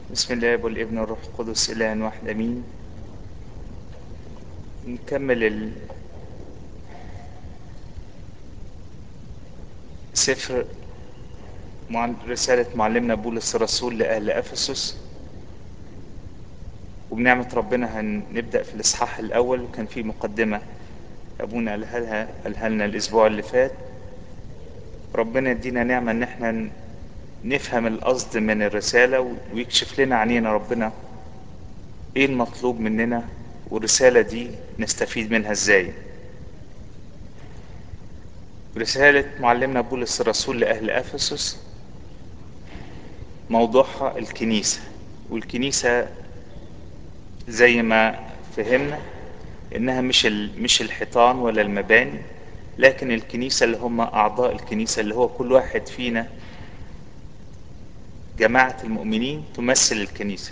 بسم الله والابن والروح القدس إله واحد أمين نكمل ال- سفر مع- رسالة معلمنا بولس الرسول لأهل أفسس وبنعمة ربنا هنبدأ في الإصحاح الأول وكان في مقدمة أبونا قالها لها قالها لنا الأسبوع اللي فات ربنا يدينا نعمة إن احنا ن- نفهم القصد من الرسالة ويكشف لنا عنينا ربنا إيه المطلوب مننا والرسالة دي نستفيد منها إزاي رسالة معلمنا بولس الرسول لأهل أفسس موضوعها الكنيسة والكنيسة زي ما فهمنا إنها مش ال- مش الحيطان ولا المباني لكن الكنيسة اللي هم أعضاء الكنيسة اللي هو كل واحد فينا جماعة المؤمنين تمثل الكنيسة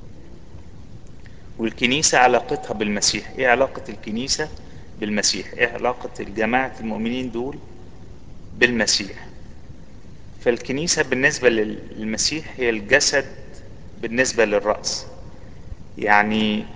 والكنيسة علاقتها بالمسيح إيه علاقة الكنيسة بالمسيح إيه علاقة جماعة المؤمنين دول بالمسيح فالكنيسة بالنسبة لل- للمسيح هي الجسد بالنسبة للرأس يعني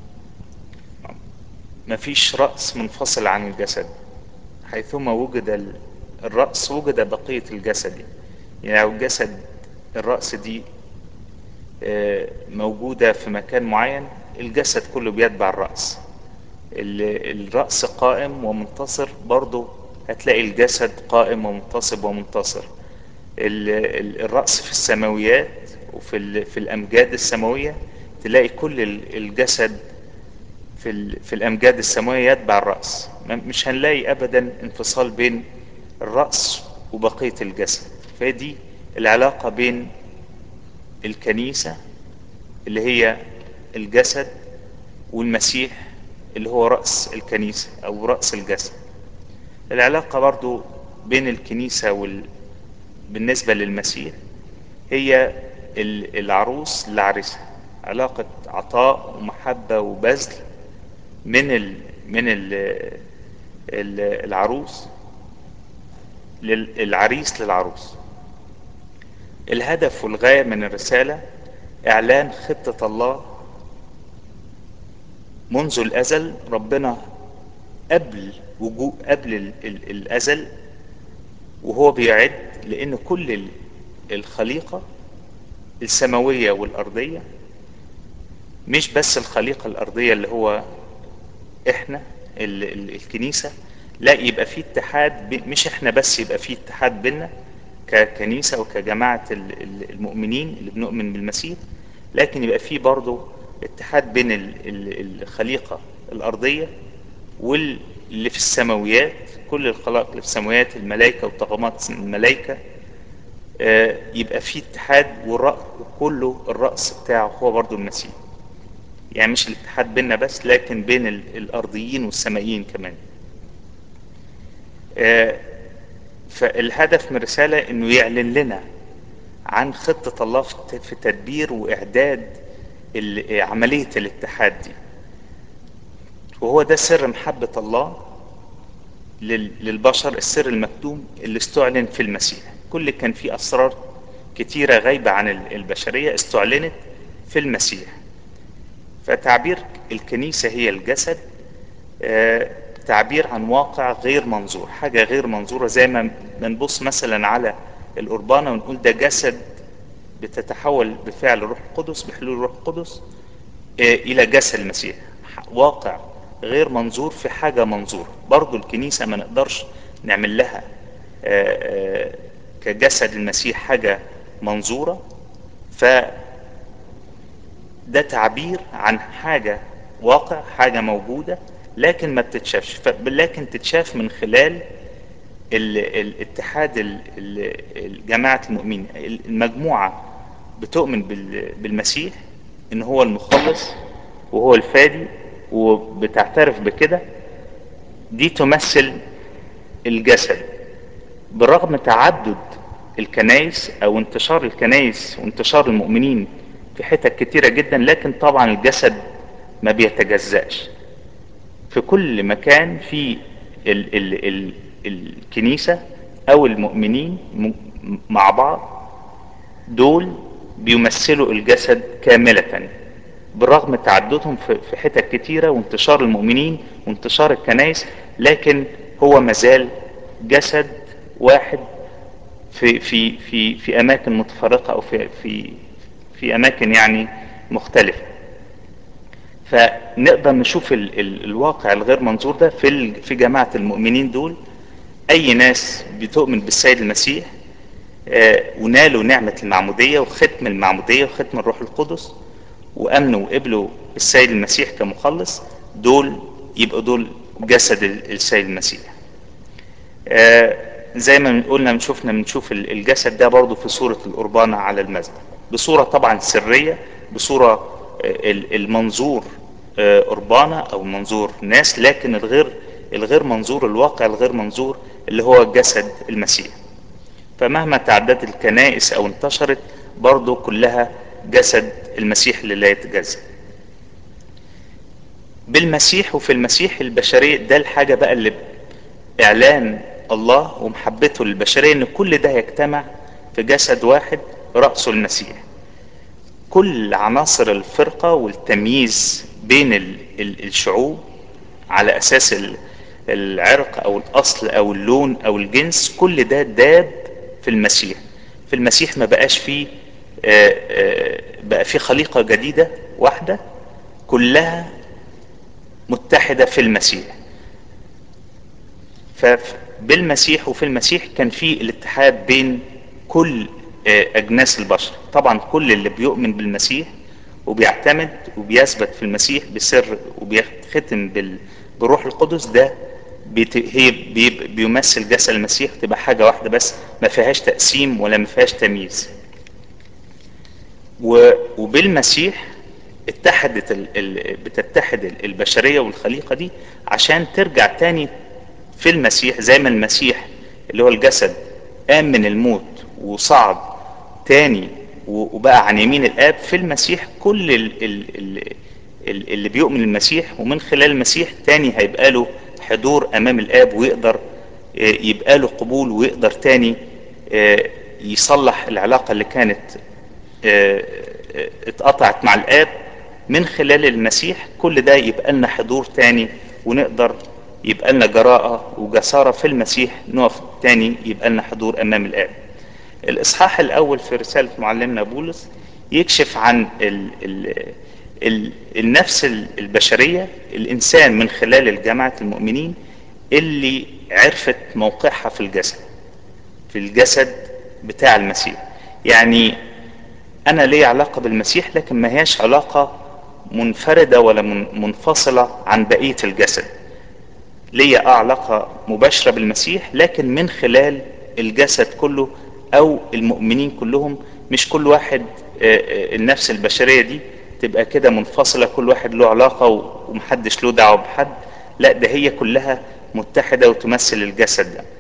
مفيش رأس منفصل عن الجسد حيثما وجد ال- الرأس وجد بقية الجسد يعني لو الجسد الرأس دي آه، موجودة في مكان معين الجسد كله بيتبع الرأس ال- الرأس قائم ومنتصر برضه هتلاقي الجسد قائم ومنتصب ومنتصر ال- ال- الرأس في السماويات وفي ال- في الأمجاد السماوية تلاقي كل ال- الجسد في ال- في الأمجاد السماوية يتبع الرأس م- مش هنلاقي أبدا انفصال بين الرأس وبقية الجسد فدي العلاقة بين الكنيسة اللي هي الجسد والمسيح اللي هو رأس الكنيسة أو رأس الجسد العلاقة برضو بين الكنيسة وال... بالنسبة للمسيح هي ال- العروس لعريسها علاقة عطاء ومحبة وبذل من ال... من ال... ال- العروس للعريس للعروس الهدف والغاية من الرسالة إعلان خطة الله منذ الأزل ربنا قبل وجود قبل ال- ال- الأزل وهو بيعد لأن كل ال- الخليقة السماوية والأرضية مش بس الخليقة الأرضية اللي هو إحنا ال ال الكنيسة لا يبقى في اتحاد ب- مش إحنا بس يبقى في اتحاد بينا ككنيسة وكجماعة ال- ال- المؤمنين اللي بنؤمن بالمسيح لكن يبقى في برضه اتحاد بين ال- ال- الخليقة الأرضية واللي في السماويات كل الخلائق اللي في السماويات الملائكة وطغمات الملائكة آه، يبقى في اتحاد والرأس وكله الرأس بتاعه هو برضو المسيح يعني مش الاتحاد بيننا بس لكن بين ال- الأرضيين والسمائيين كمان آه، فالهدف من الرسالة انه يعلن لنا عن خطة الله في الت- في تدبير وإعداد ال- عملية الاتحاد دي وهو ده سر محبة الله لل- للبشر السر المكتوم اللي استعلن في المسيح كل كان فيه أسرار كتيرة غايبة عن ال- البشرية استعلنت في المسيح فتعبير الكنيسة هي الجسد آه، تعبير عن واقع غير منظور حاجة غير منظورة زي ما بنبص مثلا على القربانة ونقول ده جسد بتتحول بفعل الروح القدس بحلول الروح القدس آه، إلى جسد المسيح واقع غير منظور في حاجة منظورة برضو الكنيسة ما نقدرش نعمل لها آه، آه، كجسد المسيح حاجة منظورة فده تعبير عن حاجة واقع حاجة موجودة لكن ما بتتشافش ف- لكن تتشاف من خلال ال- الاتحاد ال- ال- جماعة المؤمنين المجموعة بتؤمن بال- بالمسيح ان هو المخلص وهو الفادي وبتعترف بكده دي تمثل الجسد برغم تعدد الكنائس او انتشار الكنائس وانتشار المؤمنين في حتت كتيرة جدا لكن طبعا الجسد ما بيتجزأش في كل مكان في ال ال ال الكنيسة او المؤمنين م- مع بعض دول بيمثلوا الجسد كاملة بالرغم من تعددهم في في حتت كتيرة وانتشار المؤمنين وانتشار الكنائس لكن هو مازال جسد واحد في في في في اماكن متفرقة او في في في اماكن يعني مختلفة فنقدر نشوف ال ال الواقع الغير منظور ده في ال في جماعة المؤمنين دول اي ناس بتؤمن بالسيد المسيح آه، ونالوا نعمة المعمودية وختم المعمودية وختم الروح القدس وامنوا وقبلوا السيد المسيح كمخلص دول يبقوا دول جسد ال- السيد المسيح آه، زي ما قلنا شفنا بنشوف ال- الجسد ده برضو في صورة القربانة على المذبح بصورة طبعا سرية بصورة آه، ال- المنظور آه، قربانة او منظور ناس لكن الغير الغير منظور الواقع الغير منظور اللي هو جسد المسيح فمهما تعددت الكنائس او انتشرت برضو كلها جسد المسيح اللي لا يتجزأ بالمسيح وفي المسيح البشرية ده الحاجة بقى اللي اعلان الله ومحبته للبشرية ان كل ده يجتمع في جسد واحد رأسه المسيح كل عناصر الفرقة والتمييز بين ال- ال- الشعوب على اساس ال- العرق او الاصل او اللون او الجنس كل ده داب في المسيح في المسيح ما بقاش فيه آه، آه، بقى في خليقة جديدة واحدة كلها متحدة في المسيح فبالمسيح وفي المسيح كان في الاتحاد بين كل آه، اجناس البشر طبعا كل اللي بيؤمن بالمسيح وبيعتمد وبيثبت في المسيح بسر وبيختم بال- بالروح القدس ده بيت- هي بي- بيمثل جسد المسيح تبقى حاجة واحدة بس ما فيهاش تقسيم ولا ما فيهاش تمييز و- وبالمسيح اتحدت ال... ال... بتتحد ال- البشرية والخليقة دي عشان ترجع تاني في المسيح زي ما المسيح اللي هو الجسد قام من الموت وصعد تاني و- وبقى عن يمين الآب في المسيح كل ال... ال... ال... ال- اللي بيؤمن المسيح ومن خلال المسيح تاني هيبقى له حضور أمام الآب ويقدر آه، يبقى له قبول ويقدر تاني آه، يصلح العلاقة اللي كانت آه، آه، اتقطعت مع الآب من خلال المسيح كل ده يبقى لنا حضور تاني ونقدر يبقى لنا جراءة وجسارة في المسيح نقف تاني يبقى لنا حضور أمام الآب الإصحاح الأول في رسالة معلمنا بولس يكشف عن ال ال ال النفس البشرية الإنسان من خلال الجماعة المؤمنين اللي عرفت موقعها في الجسد في الجسد بتاع المسيح يعني انا لي علاقة بالمسيح لكن ما هياش علاقة منفردة ولا من- منفصلة عن بقية الجسد ليا اه علاقة مباشرة بالمسيح لكن من خلال الجسد كله او المؤمنين كلهم مش كل واحد آه، آه، النفس البشرية دي تبقى كده منفصلة كل واحد له علاقة و- ومحدش له دعوة بحد لا ده هي كلها متحدة وتمثل الجسد ده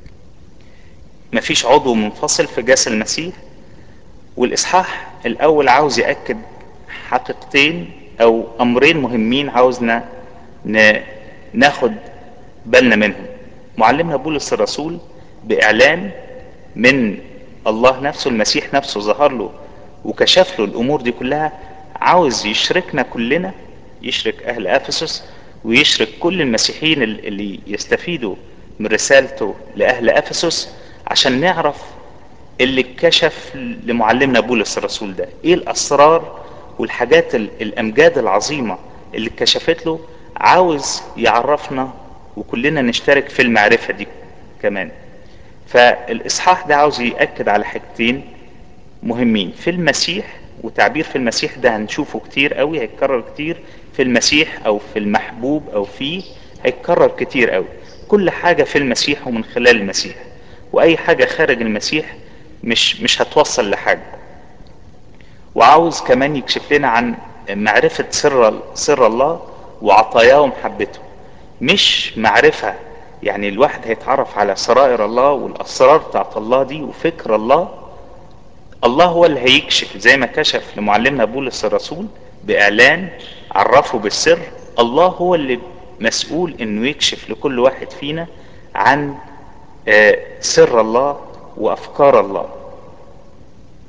مفيش عضو منفصل في جسد المسيح والاصحاح الاول عاوز ياكد حقيقتين او امرين مهمين عاوزنا ن- ناخد بالنا منهم معلمنا بولس الرسول باعلان من الله نفسه المسيح نفسه ظهر له وكشف له الامور دي كلها عاوز يشركنا كلنا يشرك اهل افسس ويشرك كل المسيحيين ال- اللي يستفيدوا من رسالته لاهل افسس عشان نعرف اللي اتكشف لمعلمنا بولس الرسول ده ايه الاسرار والحاجات ال- الامجاد العظيمة اللي اتكشفت له عاوز يعرفنا وكلنا نشترك في المعرفة دي كمان فالاصحاح ده عاوز يأكد على حاجتين مهمين في المسيح وتعبير في المسيح ده هنشوفه كتير قوي هيتكرر كتير في المسيح او في المحبوب او فيه هيتكرر كتير قوي كل حاجة في المسيح ومن خلال المسيح واي حاجة خارج المسيح مش مش هتوصل لحاجة وعاوز كمان يكشف لنا عن معرفة سر سر الله وعطاياه ومحبته مش معرفة يعني الواحد هيتعرف على سرائر الله والاسرار بتاعت الله دي وفكر الله الله هو اللي هيكشف زي ما كشف لمعلمنا بولس الرسول باعلان عرفه بالسر الله هو اللي مسؤول انه يكشف لكل واحد فينا عن آه، سر الله وافكار الله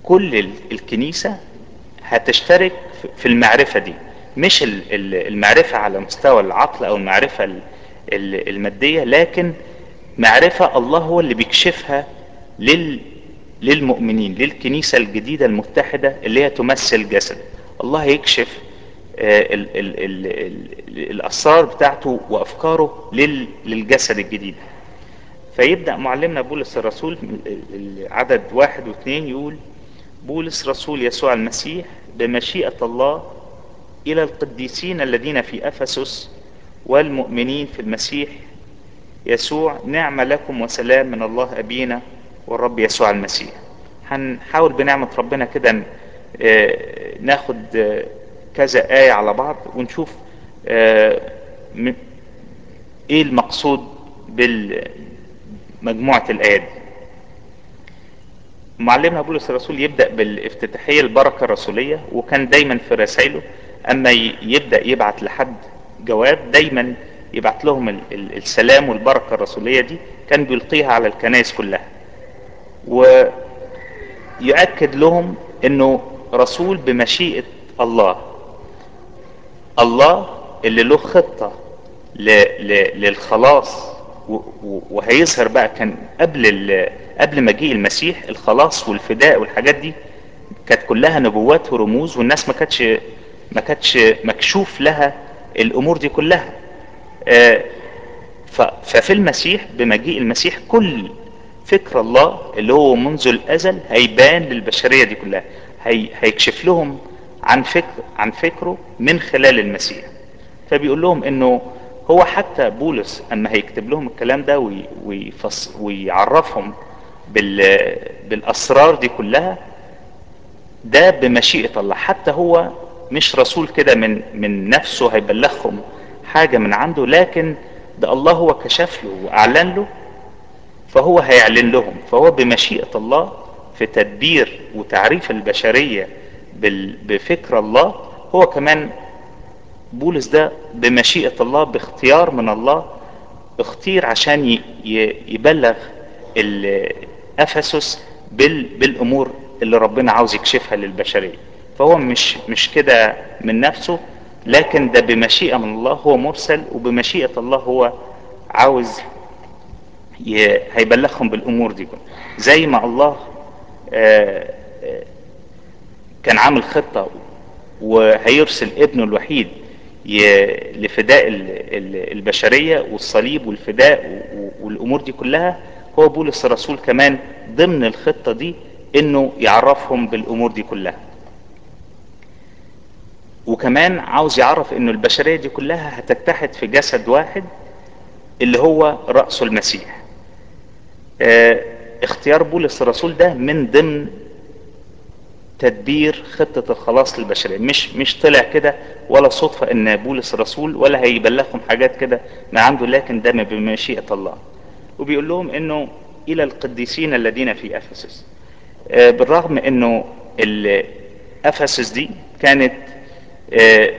كل ال- الكنيسة هتشترك في- في المعرفة دي مش ال- ال- المعرفة على مستوى العقل او المعرفة ال- ال- المادية لكن معرفة الله هو اللي بيكشفها لل للمؤمنين للكنيسة الجديدة المتحدة اللي هي تمثل جسد الله يكشف آه، ال ال ال ال الاسرار بتاعته وافكاره لل للجسد الجديد فيبدأ معلمنا بولس الرسول عدد واحد واثنين يقول بولس رسول يسوع المسيح بمشيئة الله إلى القديسين الذين في أفسس والمؤمنين في المسيح يسوع نعم لكم وسلام من الله أبينا والرب يسوع المسيح هنحاول بنعمة ربنا كده آه، ناخد آه، كذا آية على بعض ونشوف آه، م- ايه المقصود بالمجموعة الآيات دي معلمنا بولس الرسول يبدأ بالافتتاحية البركة الرسولية وكان دايما في رسائله أما ي- يبدأ يبعت لحد جواب دايما يبعت لهم ال- ال- السلام والبركة الرسولية دي كان بيلقيها على الكنائس كلها ويؤكد لهم انه رسول بمشيئة الله الله اللي له خطة ل... ل... للخلاص و... و... وهيظهر بقى كان قبل ال... قبل مجيء المسيح الخلاص والفداء والحاجات دي كانت كلها نبوات ورموز والناس ما كانتش ما كانتش مكشوف لها الامور دي كلها آه، ف... ففي المسيح بمجيء المسيح كل فكر الله اللي هو منذ الازل هيبان للبشريه دي كلها هي... هيكشف لهم عن فكر عن فكره من خلال المسيح فبيقول لهم انه هو حتى بولس اما هيكتب لهم الكلام ده وي... ويفص... ويعرفهم بال... بالاسرار دي كلها ده بمشيئة الله حتى هو مش رسول كده من من نفسه هيبلغهم حاجة من عنده لكن ده الله هو كشف له واعلن له فهو هيعلن لهم فهو بمشيئة الله في تدبير وتعريف البشرية بال- بفكر الله هو كمان بولس ده بمشيئة الله باختيار من الله اختير عشان ي- ي- يبلغ ال- افسس بال- بالامور اللي ربنا عاوز يكشفها للبشريه فهو مش مش كده من نفسه لكن ده بمشيئه من الله هو مرسل وبمشيئه الله هو عاوز ي- هيبلغهم بالامور دي كلها. زي ما الله آه، آه، كان عامل خطة وهيرسل ابنه الوحيد ي- لفداء ال- ال- البشرية والصليب والفداء و- و- والأمور دي كلها هو بولس الرسول كمان ضمن الخطة دي انه يعرفهم بالأمور دي كلها وكمان عاوز يعرف انه البشرية دي كلها هتتحد في جسد واحد اللي هو رأسه المسيح آه، اختيار بولس الرسول ده من ضمن تدبير خطة الخلاص للبشرية مش مش طلع كده ولا صدفة ان بولس رسول ولا هيبلغهم حاجات كده من عنده لكن ده بمشيئة الله وبيقول لهم انه الى القديسين الذين في افسس آه، بالرغم انه ال- افسس دي كانت آه،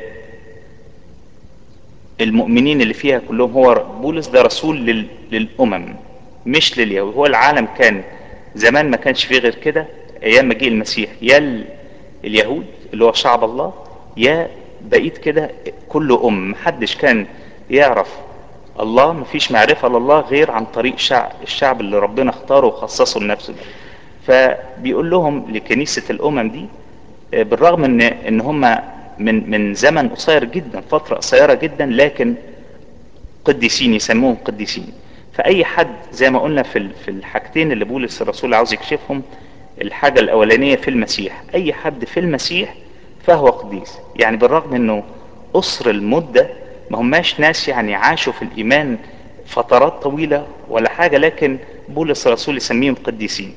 المؤمنين اللي فيها كلهم هو بولس ده رسول لل- للامم مش لليهود هو العالم كان زمان ما كانش فيه غير كده ايام مجيء المسيح يا ال- اليهود اللي هو شعب الله يا بقيت كده كل ام محدش كان يعرف الله مفيش معرفة لله غير عن طريق شعب الشعب اللي ربنا اختاره وخصصه لنفسه ده فبيقول لهم لكنيسة الامم دي آه، بالرغم ان ان هم من من زمن قصير جدا فترة قصيرة جدا لكن قديسين يسموهم قديسين فاي حد زي ما قلنا في ال- في الحاجتين اللي بولس الرسول عاوز يكشفهم الحاجة الاولانية في المسيح اي حد في المسيح فهو قديس يعني بالرغم انه قصر المدة ما هماش ناس يعني عاشوا في الايمان فترات طويلة ولا حاجة لكن بولس الرسول يسميهم قديسين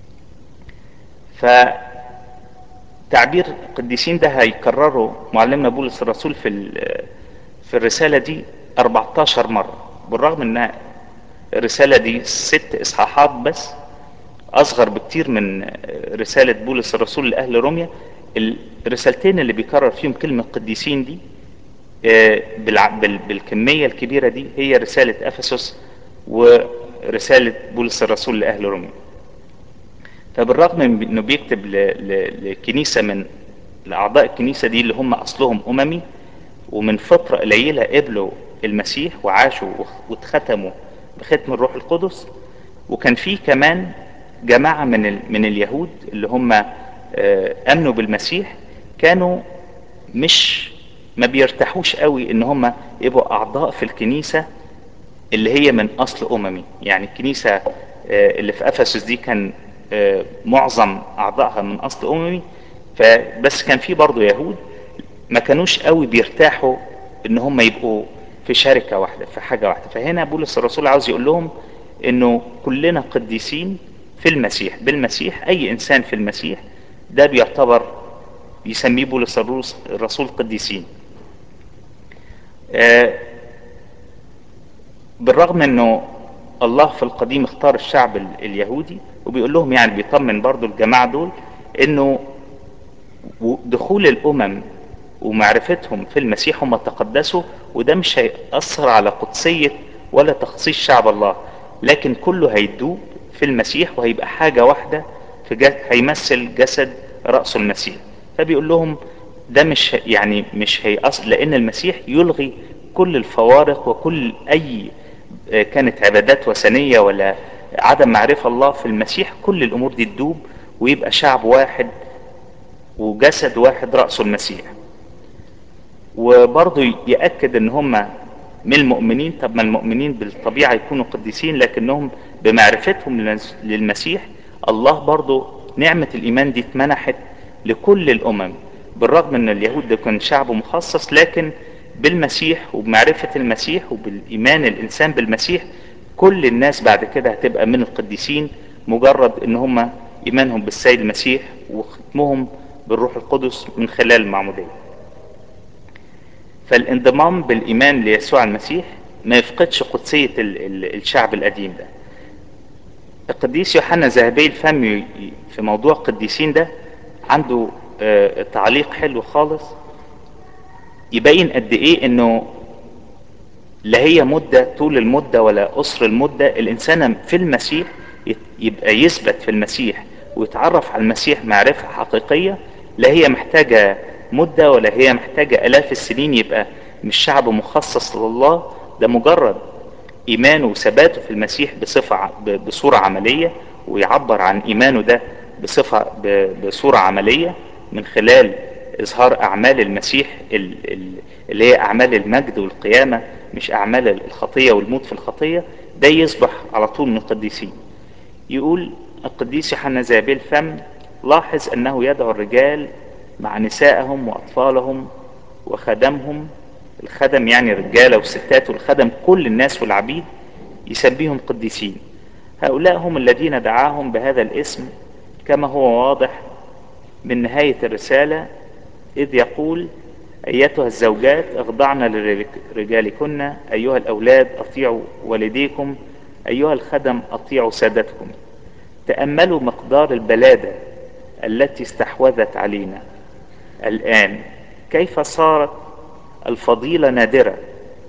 فتعبير قديسين ده هيكرره معلمنا بولس الرسول في ال- في الرسالة دي 14 مرة بالرغم ان الرسالة دي ست اصحاحات بس اصغر بكتير من رسالة بولس الرسول لاهل روميا الرسالتين اللي بيكرر فيهم كلمة قديسين دي آه، بالع- بال- بالكمية الكبيرة دي هي رسالة افسس ورسالة بولس الرسول لاهل روميا فبالرغم من انه بيكتب ل- ل- لكنيسة من لأعضاء الكنيسة دي اللي هم أصلهم أممي ومن فترة قليلة قبلوا المسيح وعاشوا وخ- واتختموا بختم الروح القدس وكان في كمان جماعة من ال- من اليهود اللي هم آه، آمنوا بالمسيح كانوا مش ما بيرتاحوش قوي ان هم يبقوا اعضاء في الكنيسة اللي هي من اصل اممي يعني الكنيسة آه، اللي في افسس دي كان آه، معظم اعضائها من اصل اممي فبس كان في برضه يهود ما كانوش قوي بيرتاحوا ان هم يبقوا في شركة واحدة في حاجة واحدة فهنا بولس الرسول عاوز يقول لهم انه كلنا قديسين في المسيح بالمسيح اي انسان في المسيح ده بيعتبر يسميه بولس الروس- الرسول قديسين آه، بالرغم انه الله في القديم اختار الشعب ال- اليهودي وبيقول لهم يعني بيطمن برضو الجماعة دول انه دخول الامم ومعرفتهم في المسيح هم تقدسوا وده مش هيأثر على قدسية ولا تخصيص شعب الله لكن كله هيدوب في المسيح وهيبقى حاجة واحدة في جس هيمثل جسد رأسه المسيح فبيقول لهم ده مش يعني مش هيأثر لأن المسيح يلغي كل الفوارق وكل أي آه، كانت عبادات وثنية ولا عدم معرفة الله في المسيح كل الأمور دي تدوب ويبقى شعب واحد وجسد واحد رأسه المسيح وبرضه يأكد ان هم من المؤمنين طب ما المؤمنين بالطبيعة يكونوا قديسين لكنهم بمعرفتهم للمس- للمسيح الله برضه نعمة الإيمان دي اتمنحت لكل الأمم بالرغم ان اليهود ده كان شعب مخصص لكن بالمسيح وبمعرفة المسيح وبالإيمان الإنسان بالمسيح كل الناس بعد كده هتبقى من القديسين مجرد ان هم إيمانهم بالسيد المسيح وختمهم بالروح القدس من خلال المعمودية فالانضمام بالإيمان ليسوع المسيح ما يفقدش قدسية ال- ال- الشعب القديم ده القديس يوحنا ذهبي الفم ي- ي- في موضوع القديسين ده عنده آه، تعليق حلو خالص يبين قد ايه انه لا هي مدة طول المدة ولا قصر المدة الإنسان في المسيح يت- يبقى يثبت في المسيح ويتعرف على المسيح معرفة حقيقية لا هي محتاجة مدة ولا هي محتاجة آلاف السنين يبقى مش شعب مخصص لله ده مجرد إيمانه وثباته في المسيح بصفة ع- ب- بصورة عملية ويعبر عن إيمانه ده بصفة ب- بصورة عملية من خلال إظهار أعمال المسيح ال- ال- اللي هي أعمال المجد والقيامة مش أعمال الخطية والموت في الخطية ده يصبح على طول من القديسين يقول القديس يوحنا ذهبي الفم لاحظ أنه يدعو الرجال مع نسائهم وأطفالهم وخدمهم الخدم يعني رجالة وستات والخدم كل الناس والعبيد يسميهم قديسين هؤلاء هم الذين دعاهم بهذا الاسم كما هو واضح من نهاية الرسالة إذ يقول أيتها الزوجات اخضعن لرجالكن أيها الأولاد أطيعوا والديكم أيها الخدم أطيعوا سادتكم تأملوا مقدار البلادة التي استحوذت علينا الآن كيف صارت الفضيلة نادرة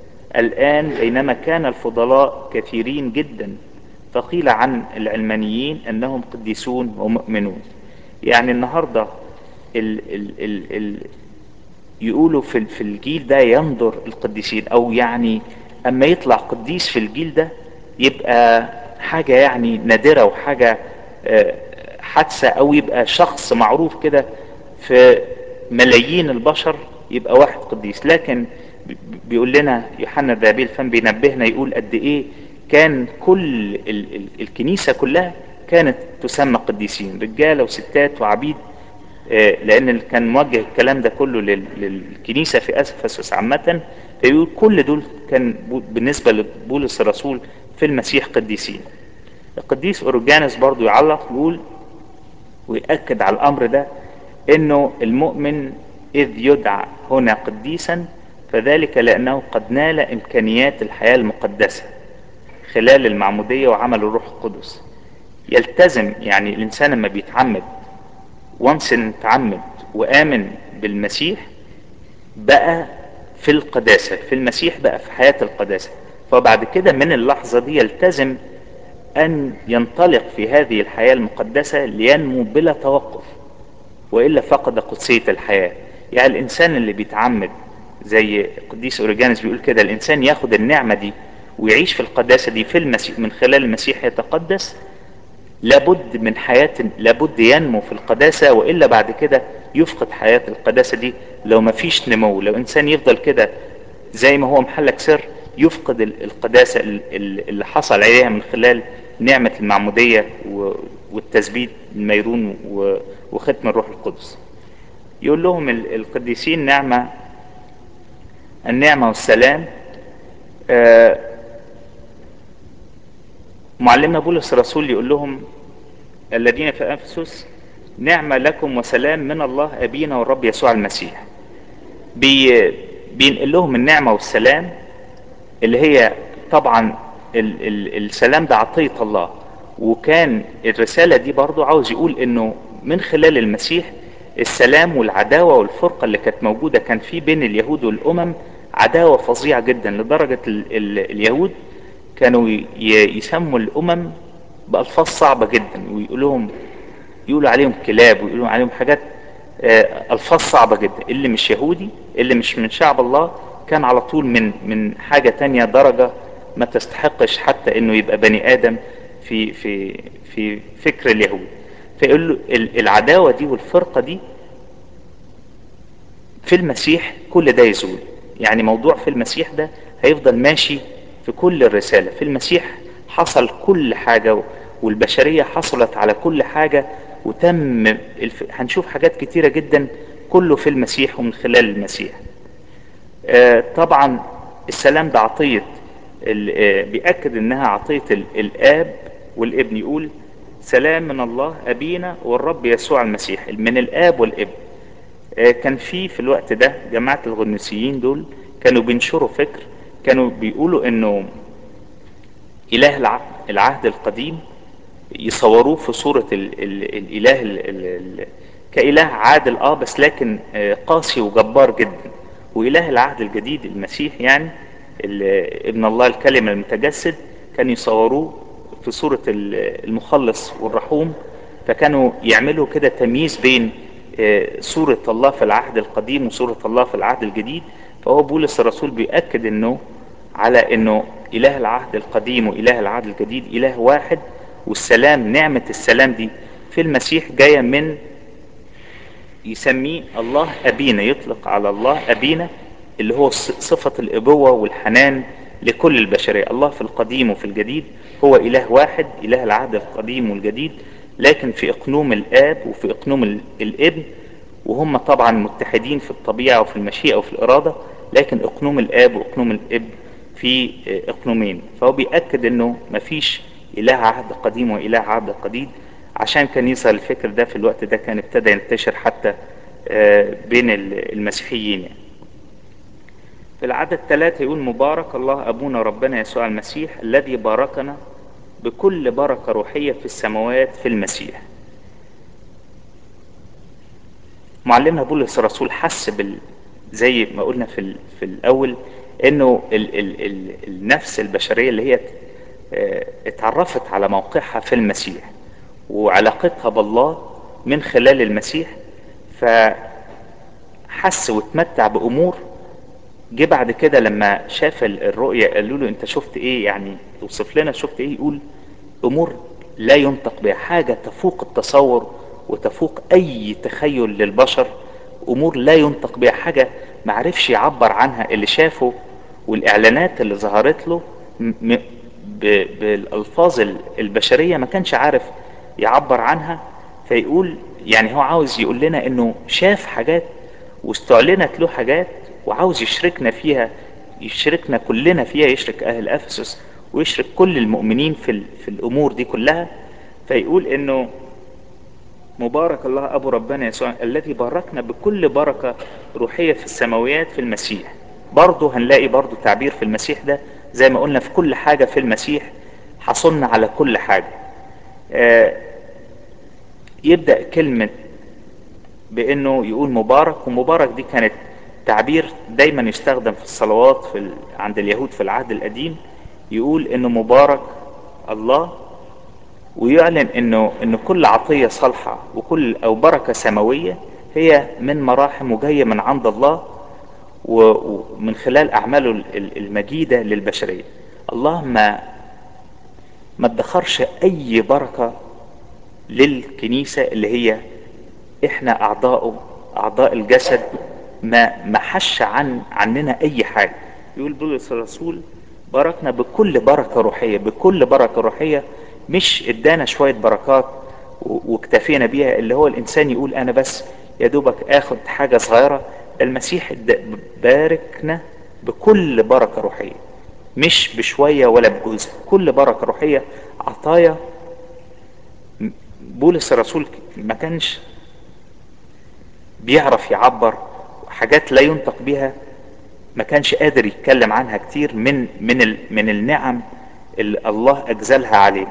الآن بينما كان الفضلاء كثيرين جدا فقيل عن العلمانيين أنهم قديسون ومؤمنون يعني النهاردة ال ال ال ال يقولوا في في الجيل ده ينظر القديسين او يعني اما يطلع قديس في الجيل ده يبقى حاجة يعني نادرة وحاجة آه، حادثة او يبقى شخص معروف كده في ملايين البشر يبقى واحد قديس لكن بي- بيقول لنا يوحنا الذهبي الفم بينبهنا يقول قد ايه كان كل ال ال الكنيسة كلها كانت تسمى قديسين رجالة وستات وعبيد آه، لان اللي كان موجه الكلام ده كله لل- للكنيسه في افسس عامه فيقول كل دول كان بو- بالنسبه لبولس الرسول في المسيح قديسين القديس اورجانس برضو يعلق يقول ويأكد على الامر ده انه المؤمن اذ يدعى هنا قديسا فذلك لانه قد نال امكانيات الحياه المقدسه خلال المعموديه وعمل الروح القدس يلتزم يعني الانسان لما بيتعمد وانس ان اتعمد وامن بالمسيح بقى في القداسة في المسيح بقى في حياة القداسة فبعد كده من اللحظة دي يلتزم ان ينطلق في هذه الحياة المقدسة لينمو بلا توقف والا فقد قدسية الحياة يعني الانسان اللي بيتعمد زي قديس اوريجانس بيقول كده الانسان ياخد النعمة دي ويعيش في القداسة دي في المسيح من خلال المسيح يتقدس لابد من حياة لابد ينمو في القداسة وإلا بعد كده يفقد حياة القداسة دي لو ما فيش نمو لو إنسان يفضل كده زي ما هو محلك سر يفقد القداسة اللي حصل عليها من خلال نعمة المعمودية والتثبيت الميرون وختم الروح القدس يقول لهم القديسين نعمة النعمة والسلام معلمنا بولس الرسول يقول لهم الذين في افسس نعمه لكم وسلام من الله ابينا والرب يسوع المسيح بي بينقل لهم النعمه والسلام اللي هي طبعا ال ال السلام ده عطيه الله وكان الرساله دي برضو عاوز يقول انه من خلال المسيح السلام والعداوه والفرقه اللي كانت موجوده كان في بين اليهود والامم عداوه فظيعه جدا لدرجه ال ال اليهود كانوا يسموا الامم بالفاظ صعبه جدا ويقولوا يقولوا عليهم كلاب ويقولوا عليهم حاجات الفاظ صعبه جدا اللي مش يهودي اللي مش من شعب الله كان على طول من من حاجه تانية درجه ما تستحقش حتى انه يبقى بني ادم في في في فكر اليهود فيقول له العداوه دي والفرقه دي في المسيح كل ده يزول يعني موضوع في المسيح ده هيفضل ماشي في كل الرسالة في المسيح حصل كل حاجة والبشرية حصلت على كل حاجة وتم الف... هنشوف حاجات كتيرة جدا كله في المسيح ومن خلال المسيح آه طبعا السلام ده عطية آه بيأكد انها عطية الآب والابن يقول سلام من الله أبينا والرب يسوع المسيح من الآب والابن آه كان في في الوقت ده جماعة الغنوسيين دول كانوا بينشروا فكر كانوا بيقولوا انه اله العهد القديم يصوروه في صورة ال ال الاله ال ال كاله عادل اه بس لكن قاسي وجبار جدا واله العهد الجديد المسيح يعني ابن الله الكلمة المتجسد كانوا يصوروه في صورة المخلص والرحوم فكانوا يعملوا كده تمييز بين صورة الله في العهد القديم وصورة الله في العهد الجديد فهو بولس الرسول بيأكد انه على انه اله العهد القديم واله العهد الجديد اله واحد والسلام نعمة السلام دي في المسيح جاية من يسميه الله ابينا يطلق على الله ابينا اللي هو صفة الابوة والحنان لكل البشرية الله في القديم وفي الجديد هو اله واحد اله العهد القديم والجديد لكن في اقنوم الاب وفي اقنوم الابن وهم طبعا متحدين في الطبيعة وفي المشيئة وفي الارادة لكن اقنوم الاب واقنوم الابن في اقنومين فهو بيأكد انه مفيش اله عهد قديم واله عهد قديد عشان كان يظهر الفكر ده في الوقت ده كان ابتدى ينتشر حتى بين المسيحيين يعني. في العدد ثلاثة يقول مبارك الله أبونا ربنا يسوع المسيح الذي باركنا بكل بركة روحية في السماوات في المسيح معلمنا بولس الرسول حس بال زي ما قلنا في, ال... في الأول انه ال ال ال النفس البشرية اللي هي اتعرفت على موقعها في المسيح وعلاقتها بالله من خلال المسيح فحس واتمتع بأمور جه بعد كده لما شاف الرؤية قالوا له انت شفت ايه يعني توصف لنا شفت ايه يقول امور لا ينطق بها حاجة تفوق التصور وتفوق اي تخيل للبشر امور لا ينطق بها حاجة معرفش يعبر عنها اللي شافه والاعلانات اللي ظهرت له بالالفاظ البشرية ما كانش عارف يعبر عنها فيقول يعني هو عاوز يقول لنا انه شاف حاجات واستعلنت له حاجات وعاوز يشركنا فيها يشركنا كلنا فيها يشرك اهل افسس ويشرك كل المؤمنين في, في الامور دي كلها فيقول انه مبارك الله ابو ربنا يسوع الذي باركنا بكل بركة روحية في السماويات في المسيح برضه هنلاقي برضه تعبير في المسيح ده زي ما قلنا في كل حاجة في المسيح حصلنا على كل حاجة آه يبدأ كلمة بانه يقول مبارك ومبارك دي كانت تعبير دايما يستخدم في الصلوات في ال... عند اليهود في العهد القديم يقول انه مبارك الله ويعلن انه ان كل عطية صالحة وكل او بركة سماوية هي من مراحم وجاية من عند الله ومن خلال اعماله المجيدة للبشرية الله ما ما ادخرش اي بركة للكنيسة اللي هي احنا اعضاؤه اعضاء الجسد ما ما حش عن عننا اي حاجة يقول بولس الرسول باركنا بكل بركة روحية بكل بركة روحية مش ادانا شوية بركات واكتفينا بيها اللي هو الانسان يقول انا بس يا دوبك اخد حاجة صغيرة المسيح باركنا بكل بركة روحية مش بشوية ولا بجزء كل بركة روحية عطايا بولس الرسول ما كانش بيعرف يعبر حاجات لا ينطق بها ما كانش قادر يتكلم عنها كتير من من من النعم اللي الله اجزلها عليه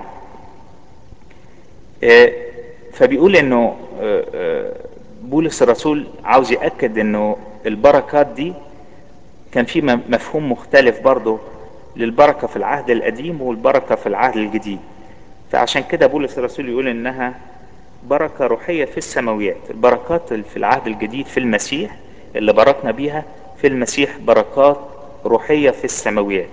فبيقول انه بولس الرسول عاوز ياكد انه البركات دي كان في مفهوم مختلف برضه للبركه في العهد القديم والبركه في العهد الجديد فعشان كده بولس الرسول يقول انها بركه روحيه في السماويات البركات في العهد الجديد في المسيح اللي باركنا بيها في المسيح بركات روحيه في السماويات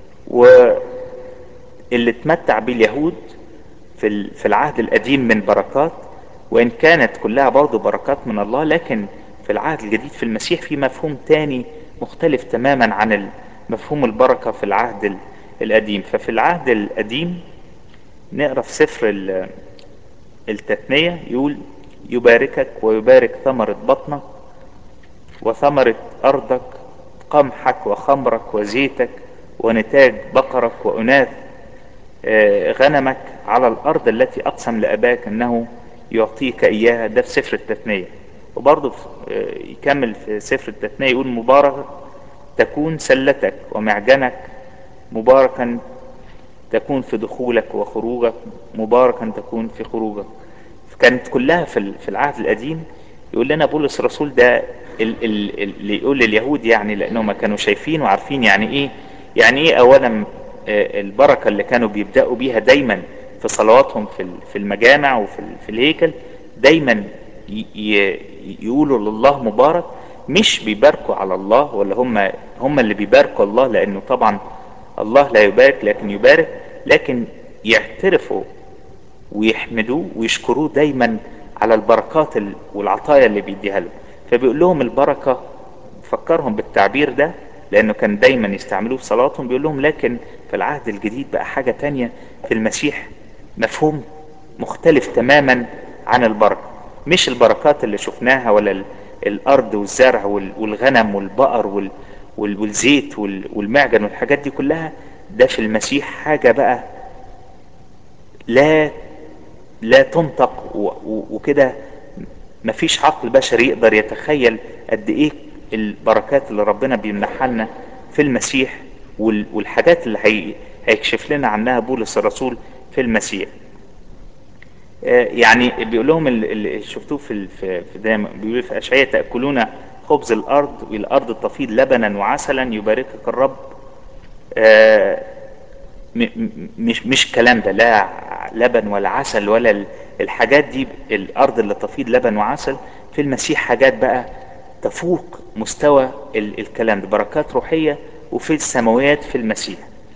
واللي اتمتع بيه اليهود في في العهد القديم من بركات وان كانت كلها برضه بركات من الله لكن في العهد الجديد في المسيح في مفهوم تاني مختلف تماما عن مفهوم البركه في العهد القديم ففي العهد القديم نقرا في سفر التثنيه يقول يباركك ويبارك ثمره بطنك وثمره ارضك قمحك وخمرك وزيتك ونتاج بقرك واناث غنمك على الارض التي اقسم لاباك انه يعطيك اياها ده في سفر التثنيه وبرضه يكمل في سفر التثنيه يقول مبارك تكون سلتك ومعجنك مباركا تكون في دخولك وخروجك مباركا تكون في خروجك كانت كلها في في العهد القديم يقول لنا بولس الرسول ده اللي يقول لليهود يعني لانهم ما كانوا شايفين وعارفين يعني ايه يعني ايه اولا البركه اللي كانوا بيبداوا بيها دايما في صلواتهم في في المجامع وفي في الهيكل دايما يقولوا لله مبارك مش بيباركوا على الله ولا هم هم اللي بيباركوا الله لانه طبعا الله لا يبارك لكن يبارك لكن يعترفوا ويحمدوه ويشكروه دايما على البركات والعطايا اللي بيديها لهم فبيقول لهم البركه فكرهم بالتعبير ده لانه كان دايما يستعملوه في صلاتهم بيقول لهم لكن في العهد الجديد بقى حاجه تانية في المسيح مفهوم مختلف تماما عن البركه مش البركات اللي شفناها ولا الارض والزرع والغنم والبقر والزيت والمعجن والحاجات دي كلها ده في المسيح حاجه بقى لا لا تنطق وكده مفيش عقل بشري يقدر يتخيل قد ايه البركات اللي ربنا بيمنحها لنا في المسيح والحاجات اللي هي هيكشف لنا عنها بولس الرسول في المسيح يعني بيقول لهم اللي شفتوه في في دايما بيقول في اشعياء تاكلون خبز الارض والارض تفيض لبنا وعسلا يباركك الرب مش مش كلام ده لا لبن ولا عسل ولا الحاجات دي الارض اللي تفيض لبن وعسل في المسيح حاجات بقى تفوق مستوى الكلام ده بركات روحيه وفي السماوات في المسيح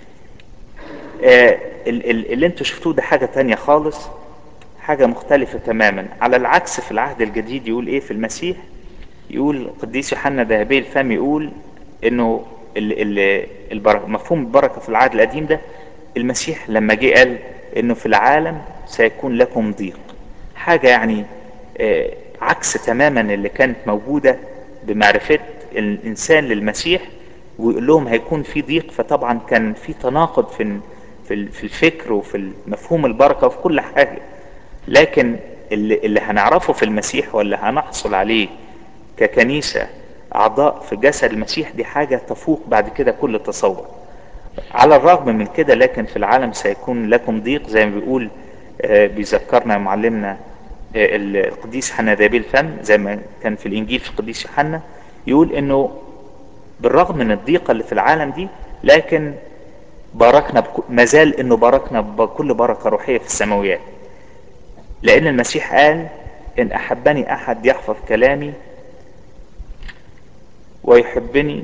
اللي انتوا شفتوه ده حاجه تانية خالص حاجة مختلفة تماما على العكس في العهد الجديد يقول ايه في المسيح يقول قديس يوحنا ذهبي الفم يقول انه ال ال البركة مفهوم البركة في العهد القديم ده المسيح لما جه قال انه في العالم سيكون لكم ضيق حاجة يعني آه عكس تماما اللي كانت موجودة بمعرفة الانسان للمسيح ويقول لهم هيكون في ضيق فطبعا كان في تناقض في في الفكر وفي مفهوم البركة وفي كل حاجة لكن اللي, اللي هنعرفه في المسيح واللي هنحصل عليه ككنيسة أعضاء في جسد المسيح دي حاجة تفوق بعد كده كل تصور على الرغم من كده لكن في العالم سيكون لكم ضيق زي ما بيقول آه بيذكرنا معلمنا آه القديس حنا ذابي الفم زي ما كان في الإنجيل في القديس يوحنا يقول إنه بالرغم من الضيقة اللي في العالم دي لكن باركنا بك... ما زال انه باركنا بكل بركة روحية في السماويات لان المسيح قال ان احبني احد يحفظ كلامي ويحبني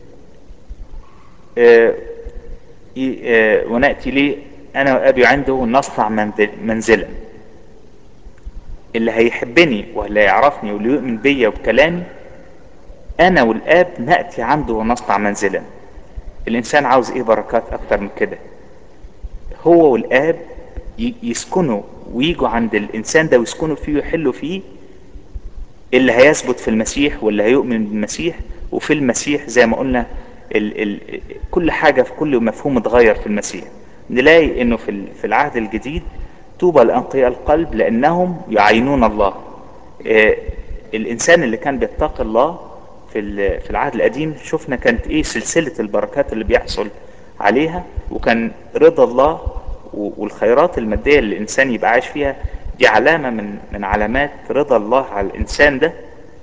آه آه ونأتي ليه انا وابي عنده نصنع منزل منزلا اللي هيحبني واللي يعرفني واللي يؤمن بيا وبكلامي انا والاب نأتي عنده ونصنع منزلا الانسان عاوز ايه بركات اكتر من كده هو والاب يسكنوا ويجوا عند الانسان ده ويسكنوا فيه ويحلوا فيه اللي هيثبت في المسيح واللي هيؤمن بالمسيح وفي المسيح زي ما قلنا ال ال كل حاجة في كل مفهوم اتغير في المسيح نلاقي انه في في العهد الجديد طوبى لانقياء القلب لانهم يعينون الله آه الانسان اللي كان بيتقي الله في في العهد القديم شفنا كانت ايه سلسلة البركات اللي بيحصل عليها وكان رضا الله والخيرات المادية اللي الانسان يبقى عايش فيها دي علامة من من علامات رضا الله على الانسان ده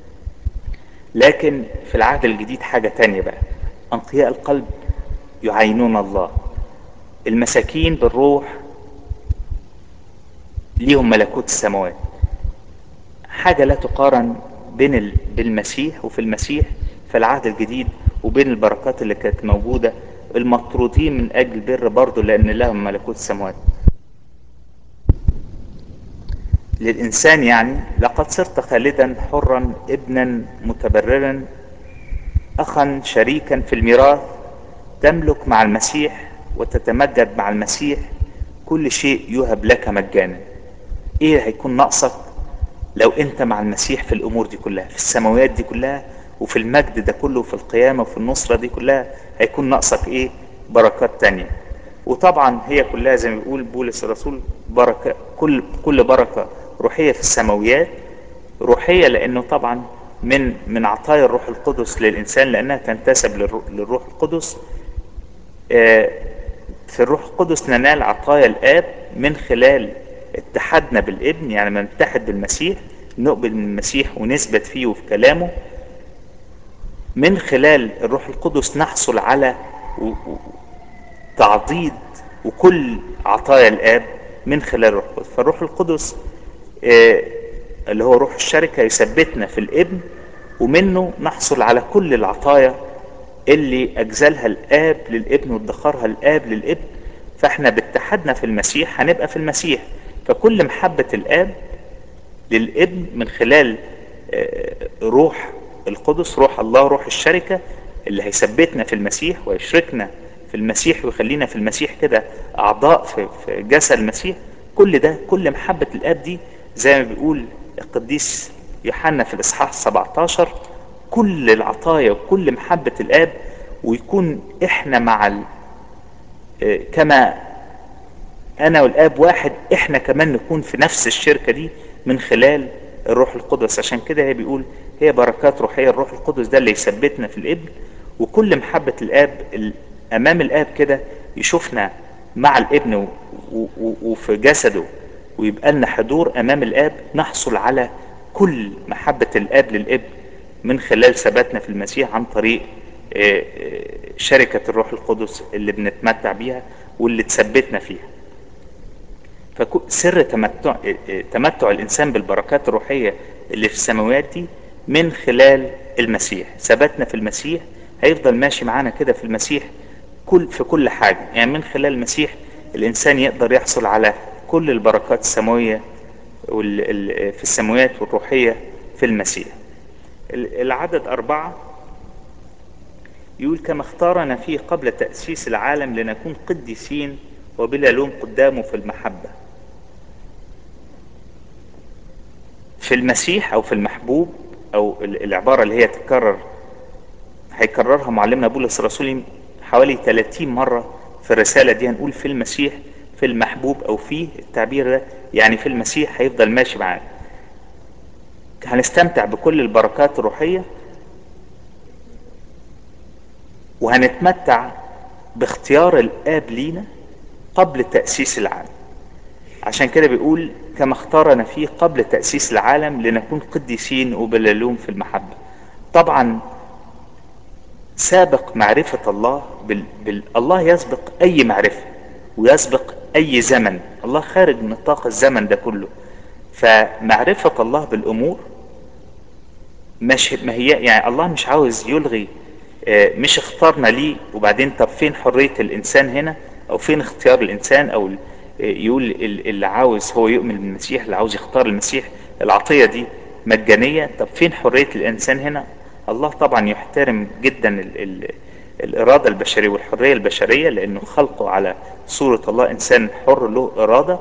لكن في العهد الجديد حاجة تانية بقى انقياء القلب يعينون الله المساكين بالروح ليهم ملكوت السماوات حاجة لا تقارن بين بالمسيح وفي المسيح في العهد الجديد وبين البركات اللي كانت موجودة المطرودين من أجل البر برضه لأن لهم ملكوت السماوات للإنسان يعني لقد صرت خالدا حرا ابنا متبررا أخا شريكا في الميراث تملك مع المسيح وتتمجد مع المسيح كل شيء يهب لك مجانا ايه هيكون ناقصك لو انت مع المسيح في الامور دي كلها في السماويات دي كلها وفي المجد ده كله وفي القيامة وفي النصرة دي كلها هيكون ناقصك ايه بركات تانية وطبعا هي كلها زي ما بيقول بولس الرسول بركة كل كل بركة روحية في السماويات روحية لانه طبعا من من عطايا الروح القدس للانسان لانها تنتسب للروح القدس في الروح القدس ننال عطايا الاب من خلال اتحادنا بالابن يعني ما نتحد بالمسيح نقبل من المسيح ونثبت فيه وفي كلامه من خلال الروح القدس نحصل على تعضيد وكل عطايا الاب من خلال الروح القدس فالروح القدس اللي هو روح الشركة يثبتنا في الابن ومنه نحصل على كل العطايا اللي اجزلها الاب للابن وادخرها الاب للابن فاحنا باتحادنا في المسيح هنبقى في المسيح فكل محبة الاب للابن من خلال روح القدس روح الله روح الشركة اللي هيثبتنا في المسيح ويشركنا في المسيح ويخلينا في المسيح كده اعضاء في, في جسد المسيح كل ده كل محبة الاب دي زي ما بيقول القديس يوحنا في الاصحاح 17 كل العطايا وكل محبة الاب ويكون احنا مع ال... كما انا والاب واحد احنا كمان نكون في نفس الشركة دي من خلال الروح القدس عشان كده هي بيقول هي بركات روحية الروح القدس ده اللي يثبتنا في الابن وكل محبة الاب امام الاب كده يشوفنا مع الابن و... و... وفي جسده ويبقى لنا حضور امام الاب نحصل على كل محبة الاب للابن من خلال ثباتنا في المسيح عن طريق شركة الروح القدس اللي بنتمتع بيها واللي تثبتنا فيها فسر تمتع, تمتع الإنسان بالبركات الروحية اللي في السماوات دي من خلال المسيح ثباتنا في المسيح هيفضل ماشي معانا كده في المسيح كل في كل حاجة يعني من خلال المسيح الإنسان يقدر يحصل على كل البركات السماوية في السماوات والروحية في المسيح العدد أربعة يقول كما اختارنا فيه قبل تأسيس العالم لنكون قديسين وبلا لوم قدامه في المحبة في المسيح أو في المحبوب أو العبارة اللي هي تتكرر هيكررها معلمنا بولس الرسول حوالي 30 مرة في الرسالة دي هنقول في المسيح في المحبوب أو فيه التعبير ده يعني في المسيح هيفضل ماشي معانا هنستمتع بكل البركات الروحية وهنتمتع باختيار الآب لينا قبل تأسيس العالم عشان كده بيقول كما اختارنا فيه قبل تأسيس العالم لنكون قديسين وبلا لوم في المحبة طبعا سابق معرفة الله بال... بال... الله يسبق أي معرفة ويسبق أي زمن الله خارج نطاق الزمن ده كله فمعرفة الله بالأمور مش ما هي يعني الله مش عاوز يلغي آه، مش اختارنا ليه وبعدين طب فين حرية الإنسان هنا أو فين اختيار الإنسان أو ال- آه، يقول ال- اللي عاوز هو يؤمن بالمسيح اللي عاوز يختار المسيح العطية دي مجانية طب فين حرية الإنسان هنا الله طبعا يحترم جدا ال ال الإرادة البشرية والحرية البشرية لأنه خلقه على صورة الله إنسان حر له إرادة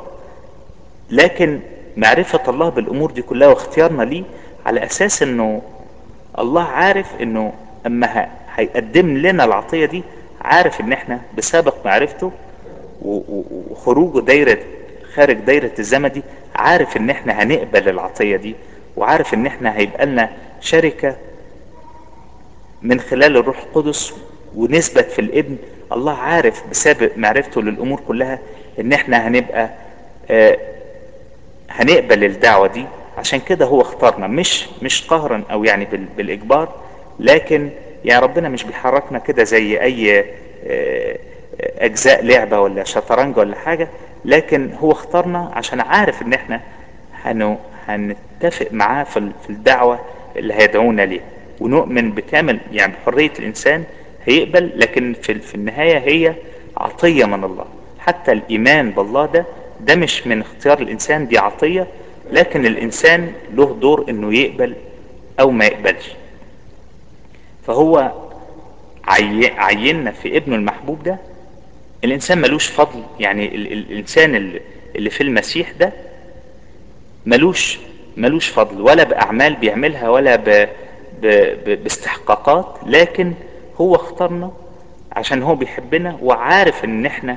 لكن معرفة الله بالأمور دي كلها واختيارنا ليه على أساس إنه الله عارف إنه أما ه- هيقدم لنا العطية دي عارف إن إحنا بسابق معرفته و- و- وخروجه دايرة خارج دايرة الزمن دي عارف إن إحنا هنقبل العطية دي وعارف إن إحنا هيبقى لنا شركة من خلال الروح القدس ونثبت في الابن الله عارف بسبب معرفته للامور كلها ان احنا هنبقى آه، هنقبل الدعوه دي عشان كده هو اختارنا مش مش قهرا او يعني بال- بالاجبار لكن يعني ربنا مش بيحركنا كده زي اي آه، اجزاء لعبه ولا شطرنج ولا حاجه لكن هو اختارنا عشان عارف ان احنا هن هنتفق معاه في ال- في الدعوه اللي هيدعونا ليه ونؤمن بكامل يعني بحريه الانسان هيقبل لكن في ال- في النهايه هي عطيه من الله حتى الايمان بالله ده ده مش من اختيار الانسان دي عطيه لكن الانسان له دور انه يقبل او ما يقبلش فهو عي- عيننا في ابنه المحبوب ده الانسان ملوش فضل يعني ال ال الانسان اللي اللي في المسيح ده ملوش ملوش فضل ولا باعمال بيعملها ولا ب ب ب باستحقاقات لكن هو اختارنا عشان هو بيحبنا وعارف ان احنا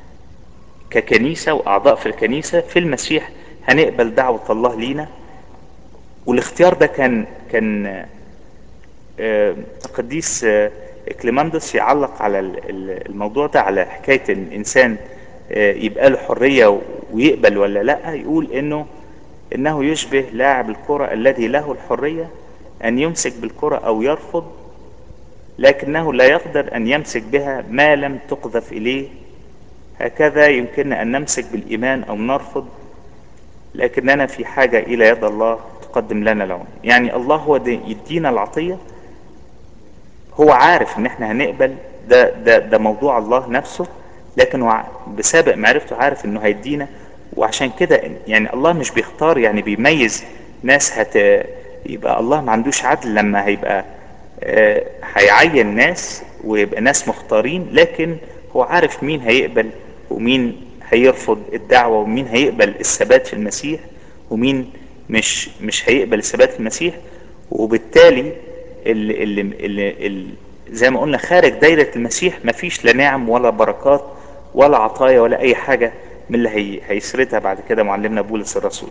ككنيسة واعضاء في الكنيسة في المسيح هنقبل دعوة الله لينا والاختيار ده كان كان آه، القديس آه، كليماندس يعلق على ال- ال- الموضوع ده على حكاية إن الإنسان آه، يبقى له حرية ويقبل ولا لا يقول إنه إنه يشبه لاعب الكرة الذي له الحرية أن يمسك بالكرة أو يرفض لكنه لا يقدر أن يمسك بها ما لم تقذف إليه هكذا يمكننا أن نمسك بالإيمان أو نرفض لكننا في حاجة إلى يد الله تقدم لنا العون يعني الله هو ده يدينا العطية هو عارف ان احنا هنقبل ده ده ده موضوع الله نفسه لكن هو بسابق معرفته عارف انه هيدينا وعشان كده يعني الله مش بيختار يعني بيميز ناس هت يبقى الله ما عندوش عدل لما هيبقى آه، هيعين ناس ويبقى ناس مختارين لكن هو عارف مين هيقبل ومين هيرفض الدعوة ومين هيقبل الثبات في المسيح ومين مش مش هيقبل الثبات في المسيح وبالتالي اللي, اللي, اللي, اللي زي ما قلنا خارج دايرة المسيح مفيش لا نعم ولا بركات ولا عطايا ولا أي حاجة من اللي هي هيسردها بعد كده معلمنا بولس الرسول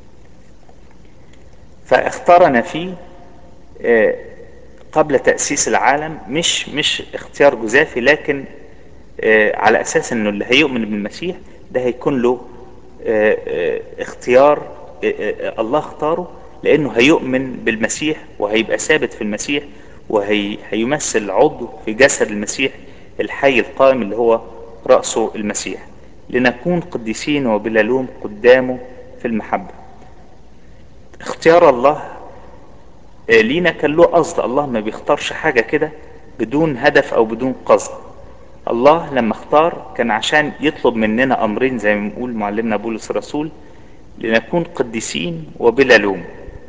فاختارنا فيه آه، قبل تأسيس العالم مش مش اختيار جزافي لكن آه، على أساس إنه اللي هيؤمن بالمسيح ده هيكون له آه، آه، اختيار آه، آه، الله اختاره لأنه هيؤمن بالمسيح وهيبقى ثابت في المسيح وهيمثل عضو في جسد المسيح الحي القائم اللي هو رأسه المسيح لنكون قديسين وبلا لوم قدامه في المحبة اختيار الله آه، لينا كان له قصد الله ما بيختارش حاجة كده بدون هدف أو بدون قصد الله لما اختار كان عشان يطلب مننا أمرين زي ما بنقول معلمنا بولس الرسول لنكون قديسين وبلا لوم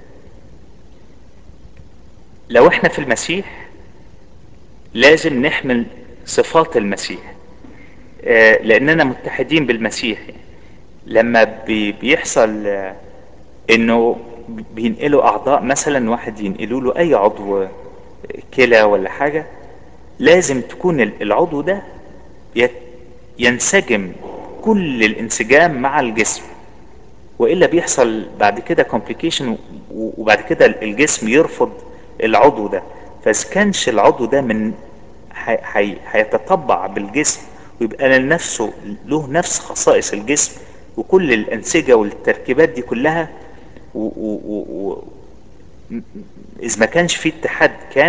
لو احنا في المسيح لازم نحمل صفات المسيح آه، لأننا متحدين بالمسيح لما بي- بيحصل آه، انه بينقلوا اعضاء مثلا واحد ينقلوا له اي عضو كلى ولا حاجة لازم تكون ال- العضو ده يت- ينسجم كل الانسجام مع الجسم والا بيحصل بعد كده كومبليكيشن وبعد كده الجسم يرفض العضو ده فاذا كانش العضو ده من هي- هي- هيتطبع بالجسم ويبقى لنفسه له نفس خصائص الجسم وكل الانسجه والتركيبات دي كلها و و و و إذا ما كانش في اتحاد كامل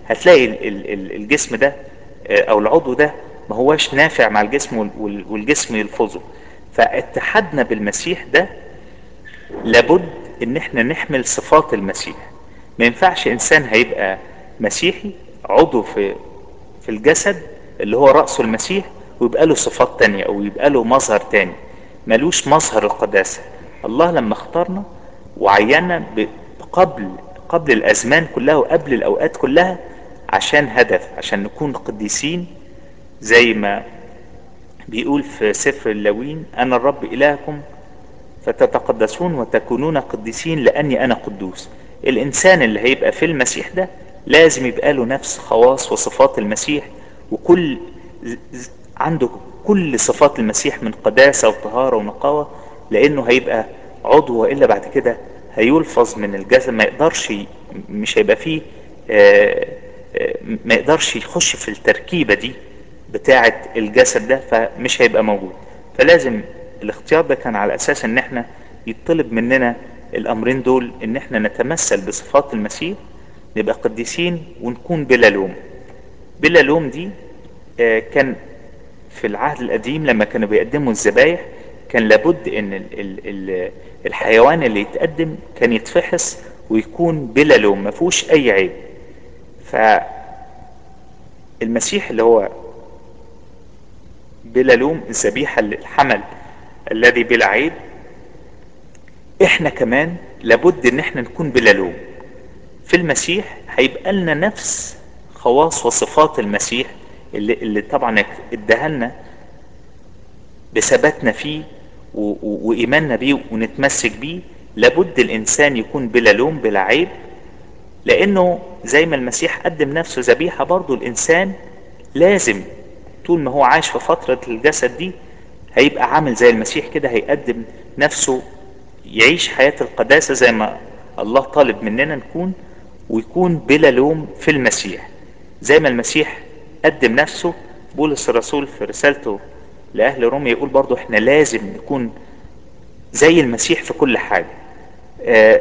هتلاقي ال- ال- ال- الجسم ده آه، او العضو ده ما هواش نافع مع الجسم وال- وال- والجسم يلفظه فاتحادنا بالمسيح ده لابد ان احنا نحمل صفات المسيح ما ينفعش انسان هيبقى مسيحي عضو في في الجسد اللي هو رأسه المسيح ويبقى له صفات تانية او يبقى له مظهر تاني ملوش مظهر القداسة الله لما اختارنا وعينا ب- قبل قبل الازمان كلها وقبل الاوقات كلها عشان هدف عشان نكون قديسين زي ما بيقول في سفر اللاوين انا الرب الهكم فتتقدسون وتكونون قديسين لاني انا قدوس الانسان اللي هيبقى في المسيح ده لازم يبقى له نفس خواص وصفات المسيح وكل ز- ز- عنده كل صفات المسيح من قداسة وطهارة ونقاوة لانه هيبقى عضو والا بعد كده هيلفظ من الجسد ما يقدرش ي- مش هيبقى فيه آه، آه، ما يقدرش يخش في التركيبة دي بتاعة الجسد ده فمش هيبقى موجود فلازم الاختيار ده كان على اساس ان احنا يطلب مننا الامرين دول ان احنا نتمثل بصفات المسيح نبقى قديسين ونكون بلا لوم بلا لوم دي آه، كان في العهد القديم لما كانوا بيقدموا الذبايح كان لابد ان ال ال ال الحيوان اللي يتقدم كان يتفحص ويكون بلا لوم ما فيهوش اي عيب فالمسيح اللي هو بلا لوم الذبيحة الحمل الذي بلا عيب احنا كمان لابد ان احنا نكون بلا لوم في المسيح هيبقى لنا نفس خواص وصفات المسيح اللي, اللي طبعا اداها لنا بثباتنا فيه و- و- وإيماننا بيه ونتمسك بيه لابد الإنسان يكون بلا لوم بلا عيب لأنه زي ما المسيح قدم نفسه ذبيحة برضه الإنسان لازم طول ما هو عايش في فترة الجسد دي هيبقى عامل زي المسيح كده هيقدم نفسه يعيش حياة القداسة زي ما الله طالب مننا نكون ويكون بلا لوم في المسيح زي ما المسيح قدم نفسه بولس الرسول في رسالته لأهل روميا يقول برضو احنا لازم نكون زي المسيح في كل حاجة آه،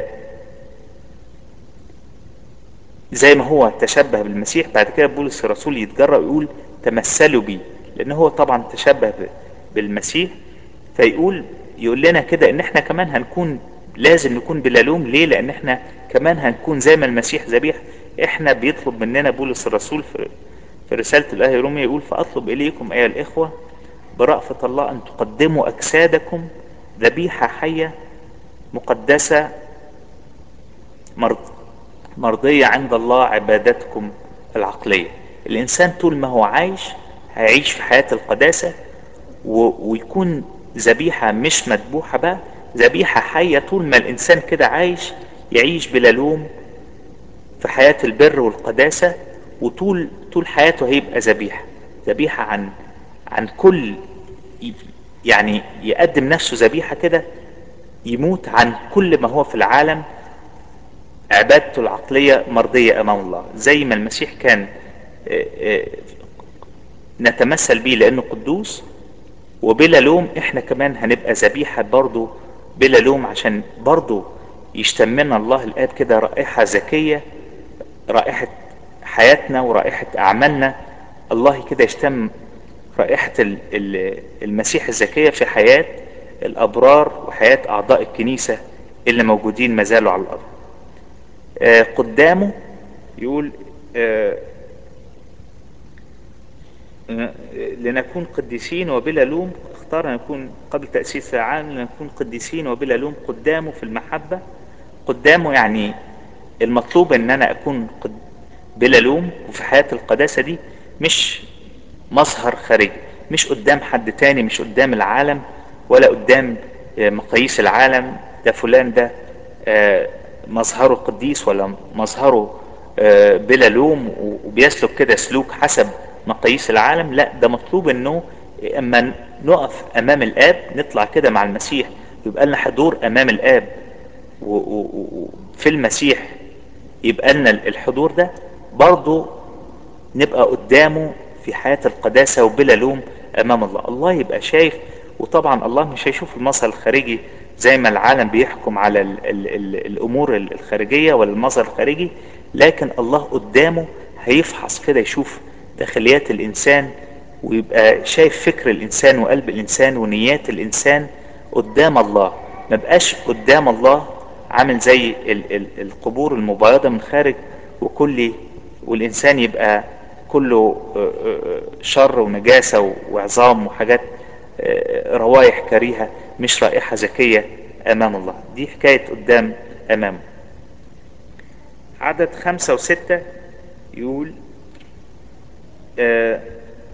زي ما هو تشبه بالمسيح بعد كده بولس الرسول يتجرأ ويقول تمثلوا بي لان هو طبعا تشبه ب- بالمسيح فيقول يقول لنا كده ان احنا كمان هنكون لازم نكون بلا لوم ليه لان احنا كمان هنكون زي ما المسيح ذبيح احنا بيطلب مننا بولس الرسول في في رسالة الأهل روميا يقول فأطلب إليكم أيها الإخوة برأفة الله أن تقدموا أجسادكم ذبيحة حية مقدسة مرض مرضية عند الله عبادتكم العقلية الإنسان طول ما هو عايش هيعيش في حياة القداسة و... ويكون ذبيحة مش مذبوحة بقى ذبيحة حية طول ما الإنسان كده عايش يعيش بلا لوم في حياة البر والقداسة وطول طول حياته هيبقى ذبيحة ذبيحة عن عن كل يعني يقدم نفسه ذبيحة كده يموت عن كل ما هو في العالم عبادته العقلية مرضية أمام الله زي ما المسيح كان آه، آه، نتمثل بيه لأنه قدوس وبلا لوم احنا كمان هنبقى ذبيحة برضه بلا لوم عشان برضه يشتمنا الله الآب كده رائحة زكية رائحة حياتنا ورائحة أعمالنا الله كده يشتم رائحة ال- ال- المسيح الزكية في حياة الأبرار وحياة أعضاء الكنيسة اللي موجودين ما زالوا على الأرض آه، قدامه يقول آه، آه، لنكون قديسين وبلا لوم اختار أن نكون قبل تأسيس العالم لنكون قديسين وبلا لوم قدامه في المحبة قدامه يعني المطلوب ان انا اكون قد- بلا لوم وفي حياة القداسة دي مش مظهر خارجي مش قدام حد تاني مش قدام العالم ولا قدام آه، مقاييس العالم ده فلان ده آه، مظهره قديس ولا مظهره آه، بلا لوم و- وبيسلك كده سلوك حسب مقاييس العالم لا ده مطلوب انه اما نقف امام الاب نطلع كده مع المسيح يبقى لنا حضور امام الاب وفي المسيح يبقى لنا الحضور ده برضه نبقى قدامه في حياة القداسة وبلا لوم أمام الله الله يبقى شايف وطبعا الله مش هيشوف المظهر الخارجي زي ما العالم بيحكم على ال ال ال الأمور الخارجية ولا المظهر الخارجي لكن الله قدامه هيفحص كده يشوف داخليات الانسان ويبقى شايف فكر الانسان وقلب الانسان ونيات الانسان قدام الله ما بقاش قدام الله عامل زي ال ال القبور المبيضة من خارج وكل والانسان يبقى كله شر ونجاسة وعظام وحاجات روايح كريهة مش رائحة زكية امام الله دي حكاية قدام امامه عدد خمسة وستة يقول آه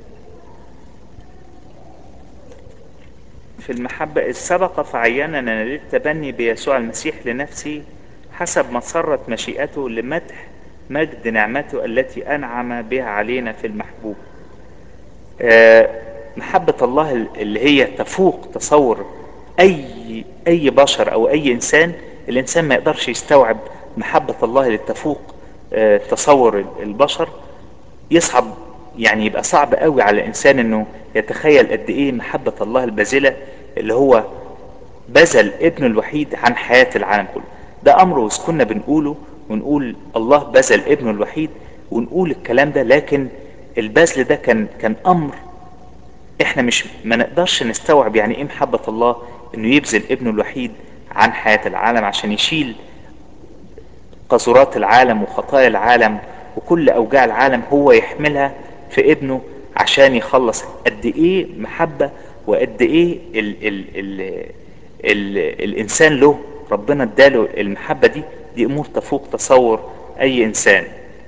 في المحبة إذ سبق فعيننا للتبني بيسوع المسيح لنفسه حسب مسرة مشيئته لمدح مجد نعمته التي أنعم بها علينا في المحبوب آه محبة الله اللي هي تفوق تصور أي أي بشر أو أي إنسان الإنسان ما يقدرش يستوعب محبة الله اللي تفوق آه تصور البشر يصعب يعني يبقى صعب قوي على الإنسان إنه يتخيل قد إيه محبة الله البازلة اللي هو بذل ابنه الوحيد عن حياة العالم كله ده أمر كنا بنقوله ونقول الله بذل ابنه الوحيد ونقول الكلام ده لكن البذل ده كان كان أمر احنا مش ما نقدرش نستوعب يعني ايه محبة الله انه يبذل ابنه الوحيد عن حياة العالم عشان يشيل قذورات العالم وخطايا العالم وكل اوجاع العالم هو يحملها في ابنه عشان يخلص قد ايه محبة وقد ايه ال ال ال ال الانسان له ربنا اداله المحبة دي دي امور تفوق تصور اي انسان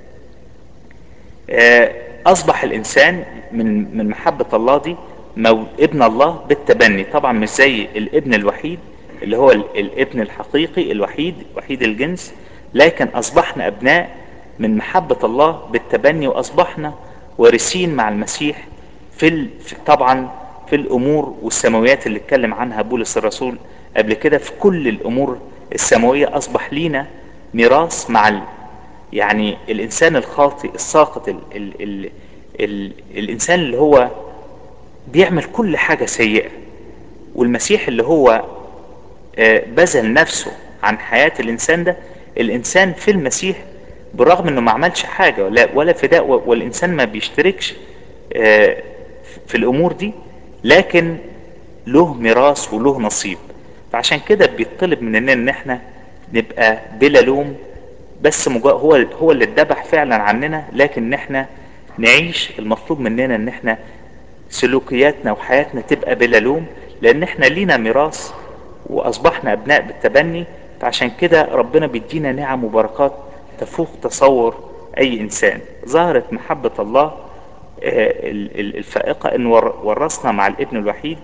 اصبح الانسان من من محبة الله دي مو ابن الله بالتبني طبعا مش زي الابن الوحيد اللي هو الابن الحقيقي الوحيد وحيد الجنس لكن اصبحنا ابناء من محبة الله بالتبني واصبحنا وارثين مع المسيح في, ال... في طبعا في الامور والسماويات اللي اتكلم عنها بولس الرسول قبل كده في كل الامور السماوية اصبح لينا ميراث مع ال... يعني الانسان الخاطئ الساقط ال... ال... ال... ال... الانسان اللي هو بيعمل كل حاجة سيئة والمسيح اللي هو بذل نفسه عن حياة الانسان ده الانسان في المسيح بالرغم انه ما عملش حاجة ولا, ولا فداء والانسان ما بيشتركش في الامور دي لكن له ميراث وله نصيب فعشان كده بيطلب مننا ان احنا نبقى بلا لوم بس مجا هو هو اللي اتذبح فعلا عننا لكن ان احنا نعيش المطلوب مننا ان احنا سلوكياتنا وحياتنا تبقى بلا لوم لان احنا لينا ميراث واصبحنا ابناء بالتبني فعشان كده ربنا بيدينا نعم وبركات تفوق تصور اي انسان ظهرت محبة الله الفائقة ان ورثنا مع الابن الوحيد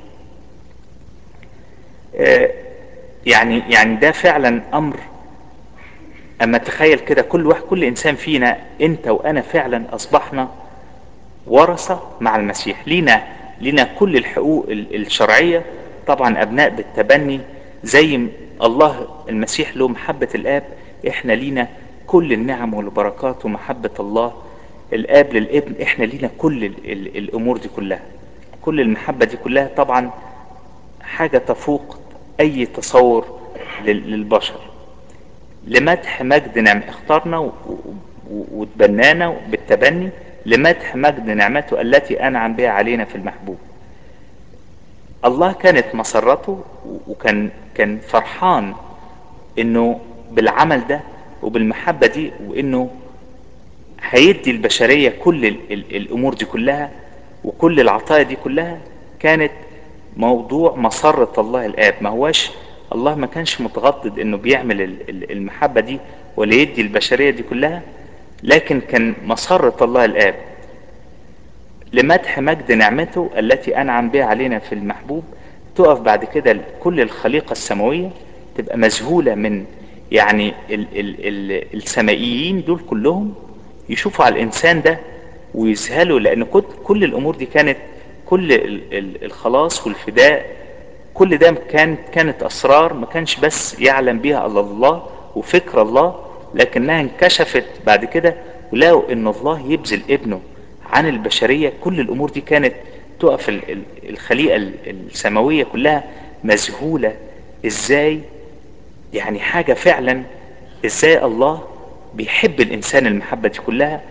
يعني يعني ده فعلا امر اما تخيل كده كل واحد كل انسان فينا انت وانا فعلا اصبحنا ورثة مع المسيح لينا لينا كل الحقوق الشرعية طبعا ابناء بالتبني زي الله المسيح له محبة الاب احنا لينا كل النعم والبركات ومحبة الله الاب للابن احنا لينا كل ال ال الامور دي كلها كل المحبة دي كلها طبعا حاجة تفوق اي تصور للبشر لمدح مجد نعم اخترنا وتبنانا بالتبني لمدح مجد نعمته التي انعم بها علينا في المحبوب الله كانت مسرته وكان كان فرحان انه بالعمل ده وبالمحبة دي وانه هيدي البشرية كل ال ال الامور دي كلها وكل العطايا دي كلها كانت موضوع مسرة الله الاب ما هواش الله ما كانش متغضد انه بيعمل المحبة دي ولا يدي البشرية دي كلها لكن كان مسرة الله الاب لمدح مجد نعمته التي انعم بها علينا في المحبوب تقف بعد كده كل الخليقة السماوية تبقى مذهولة من يعني ال ال ال السمائيين دول كلهم يشوفوا على الانسان ده ويذهلوا لان كل الامور دي كانت كل ال ال الخلاص والفداء كل ده كان كانت اسرار ما كانش بس يعلم بها الا الله وفكر الله لكنها انكشفت بعد كده ولقوا ان الله يبذل ابنه عن البشرية كل الامور دي كانت تقف الخليقة السماوية كلها مذهولة ازاي يعني حاجة فعلا ازاي الله بيحب الانسان المحبة دي كلها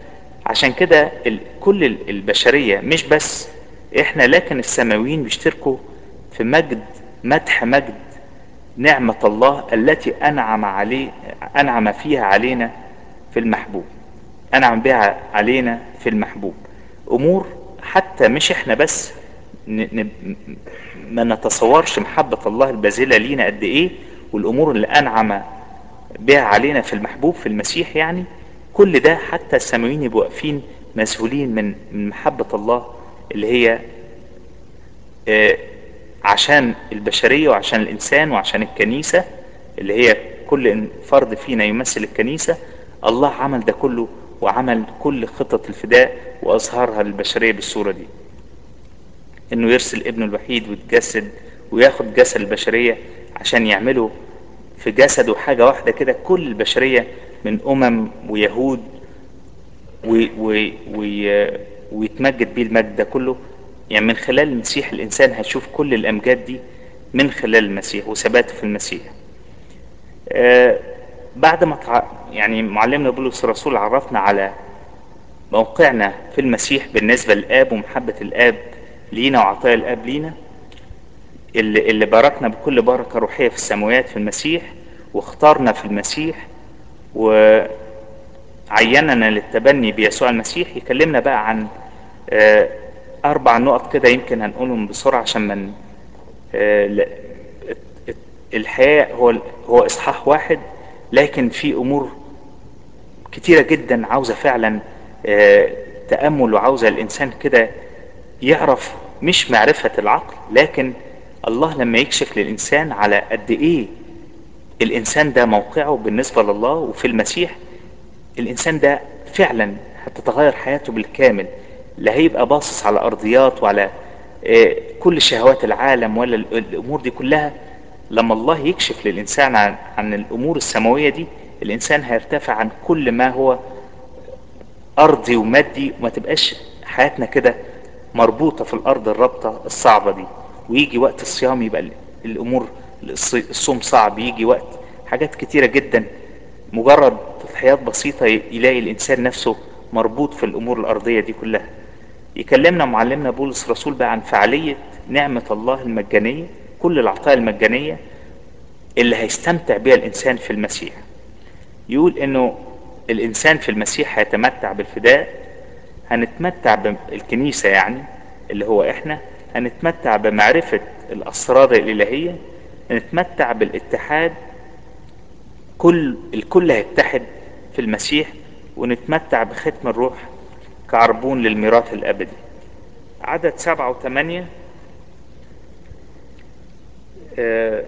عشان كده ال- كل ال- البشرية مش بس احنا لكن السماويين بيشتركوا في مجد مدح مجد نعمة الله التي أنعم عليه أنعم فيها علينا في المحبوب أنعم بها علينا في المحبوب أمور حتى مش احنا بس ن- ن- ما نتصورش محبة الله البازلة لينا قد ايه والأمور اللي أنعم بها علينا في المحبوب في المسيح يعني كل ده حتى السماويين يبقوا واقفين مسؤولين من من محبة الله اللي هي آه، عشان البشرية وعشان الإنسان وعشان الكنيسة اللي هي كل فرد فينا يمثل الكنيسة الله عمل ده كله وعمل كل خطط الفداء وأظهرها للبشرية بالصورة دي إنه يرسل ابنه الوحيد ويتجسد وياخد جسد البشرية عشان يعملوا في جسده حاجة واحدة كده كل البشرية من أمم ويهود و و و ويتمجد بيه المجد ده كله يعني من خلال المسيح الإنسان هيشوف كل الأمجاد دي من خلال المسيح وثباته في المسيح آه بعد ما تع... يعني معلمنا بولس الرسول عرفنا على موقعنا في المسيح بالنسبة للآب ومحبة الآب لينا وعطايا الآب لينا اللي, اللي باركنا بكل بركة روحية في السماوات في المسيح واختارنا في المسيح وعيننا للتبني بيسوع المسيح يكلمنا بقى عن آه، أربع نقط كده يمكن هنقولهم بسرعة عشان من الحياة هو هو إصحاح واحد لكن في أمور كتيرة جدا عاوزة فعلا آه، تأمل وعاوزة الإنسان كده يعرف مش معرفة العقل لكن الله لما يكشف للإنسان على قد إيه الإنسان ده موقعه بالنسبة لله وفي المسيح الإنسان ده فعلا هتتغير حياته بالكامل لا هيبقى باصص على أرضيات وعلى آه، كل شهوات العالم ولا ال- الأمور دي كلها لما الله يكشف للإنسان عن, عن الأمور السماوية دي الإنسان هيرتفع عن كل ما هو أرضي ومادي وما تبقاش حياتنا كده مربوطة في الأرض الرابطة الصعبة دي ويجي وقت الصيام يبقى ال- الأمور الص- الصوم صعب يجي وقت حاجات كتيرة جدا مجرد تضحيات بسيطة ي- يلاقي الإنسان نفسه مربوط في الأمور الأرضية دي كلها يكلمنا معلمنا بولس رسول بقى عن فعالية نعمة الله المجانية كل العطايا المجانية اللي هيستمتع بها الإنسان في المسيح يقول إنه الإنسان في المسيح هيتمتع بالفداء هنتمتع بالكنيسة يعني اللي هو إحنا هنتمتع بمعرفة الأسرار الإلهية هنتمتع بالاتحاد كل الكل هيتحد في المسيح ونتمتع بختم الروح كعربون للميراث الأبدي عدد سبعة وثمانية آه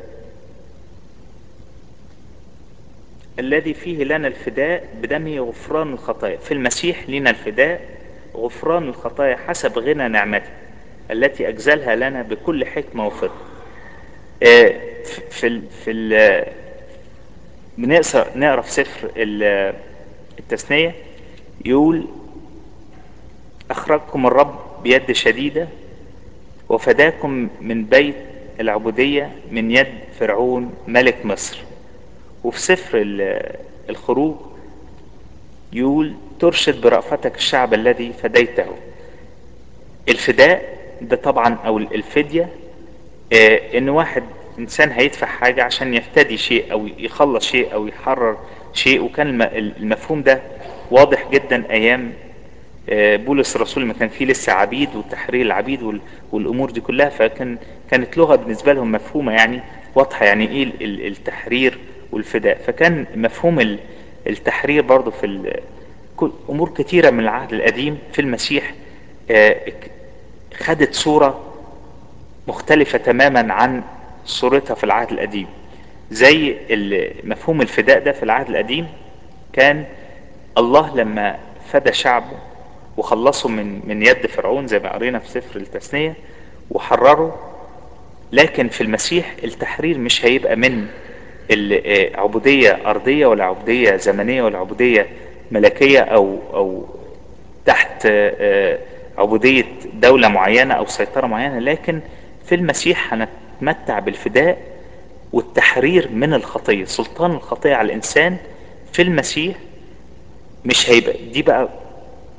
الذي فيه لنا الفداء بدمه غفران الخطايا في المسيح لنا الفداء غفران الخطايا حسب غنى نعمته التي أجزلها لنا بكل حكمة وفضل آه في في ال في ال بنقرا نقرا في سفر ال- التثنية يقول أخرجكم الرب بيد شديدة وفداكم من بيت العبودية من يد فرعون ملك مصر وفي سفر ال- الخروج يقول ترشد برأفتك الشعب الذي فديته الفداء ده طبعا او الفدية آه، ان واحد انسان هيدفع حاجة عشان يفتدي شيء او يخلص شيء او يحرر شيء وكان الم- المفهوم ده واضح جدا ايام آه، بولس الرسول ما كان فيه لسه عبيد وتحرير العبيد وال- والامور دي كلها فكان كانت لغة بالنسبة لهم مفهومة يعني واضحة يعني ايه ال- ال- التحرير والفداء فكان مفهوم ال- التحرير برضو في ال- كل- امور كتيرة من العهد القديم في المسيح آه، خدت صورة مختلفة تماما عن صورتها في العهد القديم زي ال- مفهوم الفداء ده في العهد القديم كان الله لما فدى شعبه وخلصه من من يد فرعون زي ما قرينا في سفر التثنية وحرره لكن في المسيح التحرير مش هيبقى من العبودية أرضية ولا عبودية زمنية ولا عبودية ملكية أو أو تحت آه، عبودية دولة معينة أو سيطرة معينة لكن في المسيح هنتمتع بالفداء والتحرير من الخطية سلطان الخطية على الإنسان في المسيح مش هيبقى دي بقى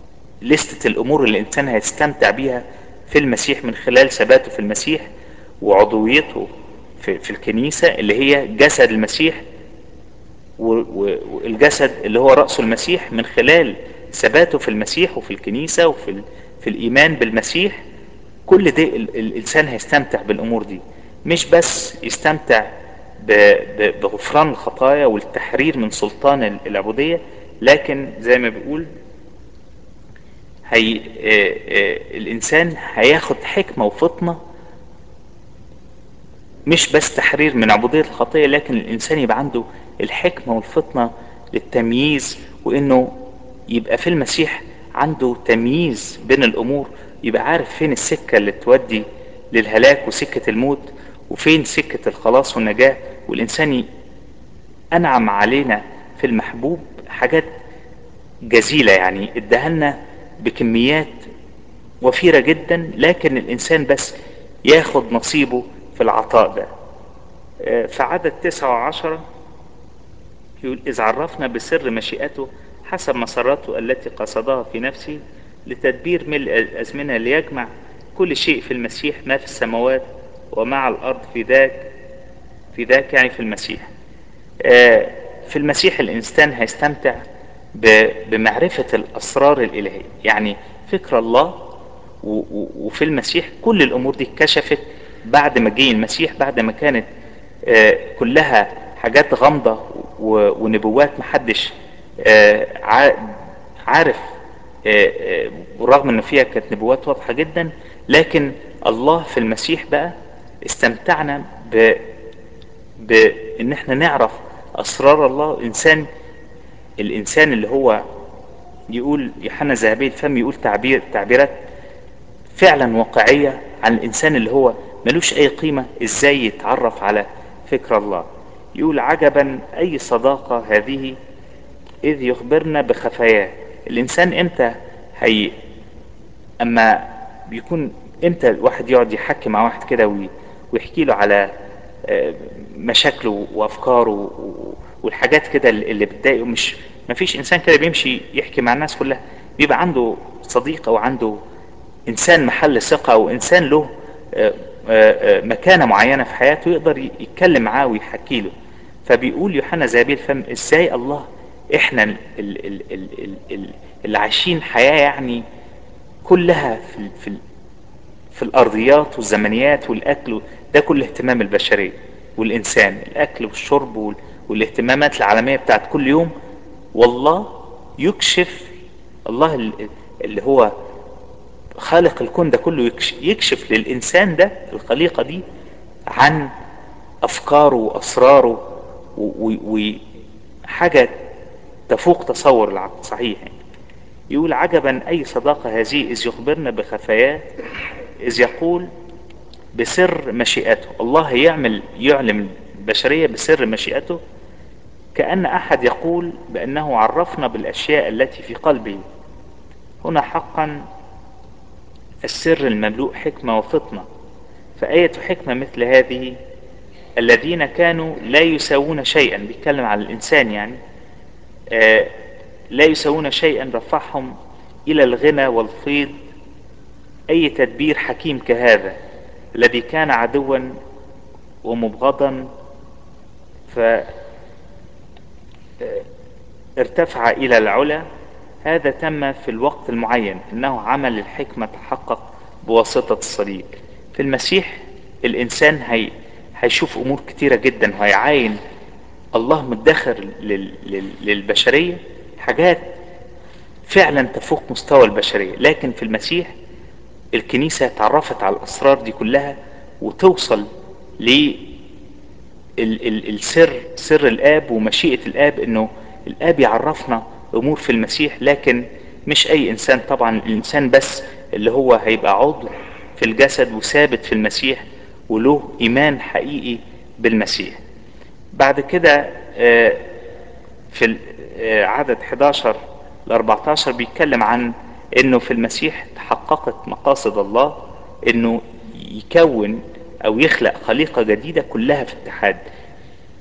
لستة الامور اللي الانسان هيستمتع بيها في المسيح من خلال ثباته في المسيح وعضويته في, في الكنيسة اللي هي جسد المسيح والجسد اللي هو رأسه المسيح من خلال ثباته في المسيح وفي الكنيسة وفي في الإيمان بالمسيح كل ده الإنسان هيستمتع بالأمور دي مش بس يستمتع بغفران الخطايا والتحرير من سلطان العبودية لكن زي ما بيقول هي الإنسان هياخد حكمة وفطنة مش بس تحرير من عبودية الخطية لكن الإنسان يبقى عنده الحكمة والفطنة للتمييز وإنه يبقى في المسيح عنده تمييز بين الأمور يبقى عارف فين السكة اللي تودي للهلاك وسكة الموت وفين سكة الخلاص والنجاة والإنسان أنعم علينا في المحبوب حاجات جزيلة يعني ادهلنا بكميات وفيرة جدا لكن الإنسان بس ياخد نصيبه في العطاء ده في عدد تسعة وعشرة يقول إذ عرفنا بسر مشيئته حسب مساراته التي قصدها في نفسه لتدبير ملء الأزمنة ليجمع كل شيء في المسيح ما في السماوات ومع الأرض في ذاك في ذاك يعني في المسيح في المسيح الإنسان هيستمتع بمعرفة الأسرار الإلهية يعني فكر الله وفي المسيح كل الأمور دي اتكشفت بعد ما جه المسيح بعد ما كانت كلها حاجات غامضة ونبوات محدش عارف ورغم ان فيها كانت نبوات واضحة جدا لكن الله في المسيح بقى استمتعنا ب بان احنا نعرف اسرار الله الانسان الانسان اللي هو يقول يوحنا ذهبي الفم يقول تعبير تعبيرات فعلا واقعية عن الانسان اللي هو ملوش اي قيمة ازاي يتعرف على فكر الله يقول عجبا اي صداقة هذه اذ يخبرنا بخفاياه الانسان امتى هي اما بيكون امتى الواحد يقعد يحكي مع واحد كده ويحكي له على مشاكله وافكاره والحاجات كده اللي بتضايقه مش ما فيش انسان كده بيمشي يحكي مع الناس كلها بيبقى عنده صديق او عنده انسان محل ثقة او انسان له مكانة معينة في حياته يقدر يتكلم معاه ويحكي له فبيقول يوحنا زابيل فم ازاي الله احنا ال ال ال ال ال اللي عايشين حياة يعني كلها في, في, في الارضيات والزمنيات والاكل ده كل اهتمام البشرية والانسان الاكل والشرب والاهتمامات العالمية بتاعت كل يوم والله يكشف الله اللي هو خالق الكون ده كله يكشف للإنسان ده الخليقة دي عن أفكاره وأسراره وحاجة تفوق تصور العقل صحيح يعني. يقول عجبا أي صداقة هذه إذ يخبرنا بخفاياه إذ يقول بسر مشيئته الله يعمل يعلم البشرية بسر مشيئته كأن أحد يقول بأنه عرفنا بالأشياء التي في قلبه هنا حقا السر المملوء حكمة وفطنة فآية حكمة مثل هذه الذين كانوا لا يساوون شيئا بيتكلم على الإنسان يعني آه لا يساوون شيئا رفعهم إلى الغنى والفيض أي تدبير حكيم كهذا الذي كان عدوا ومبغضا ف ارتفع إلى العلا هذا تم في الوقت المعين إنه عمل الحكمة تحقق بواسطة الصليب في المسيح الإنسان هي هيشوف أمور كتيرة جدا وهيعاين الله مدخر لل... لل... للبشرية حاجات فعلا تفوق مستوى البشرية لكن في المسيح الكنيسة تعرفت على الأسرار دي كلها وتوصل ل السر سر الآب ومشيئة الآب إنه الآب يعرفنا أمور في المسيح لكن مش أي إنسان طبعا الإنسان بس اللي هو هيبقى عضو في الجسد وثابت في المسيح وله إيمان حقيقي بالمسيح بعد كده في عدد 11 ل 14 بيتكلم عن انه في المسيح تحققت مقاصد الله انه يكون او يخلق خليقة جديدة كلها في اتحاد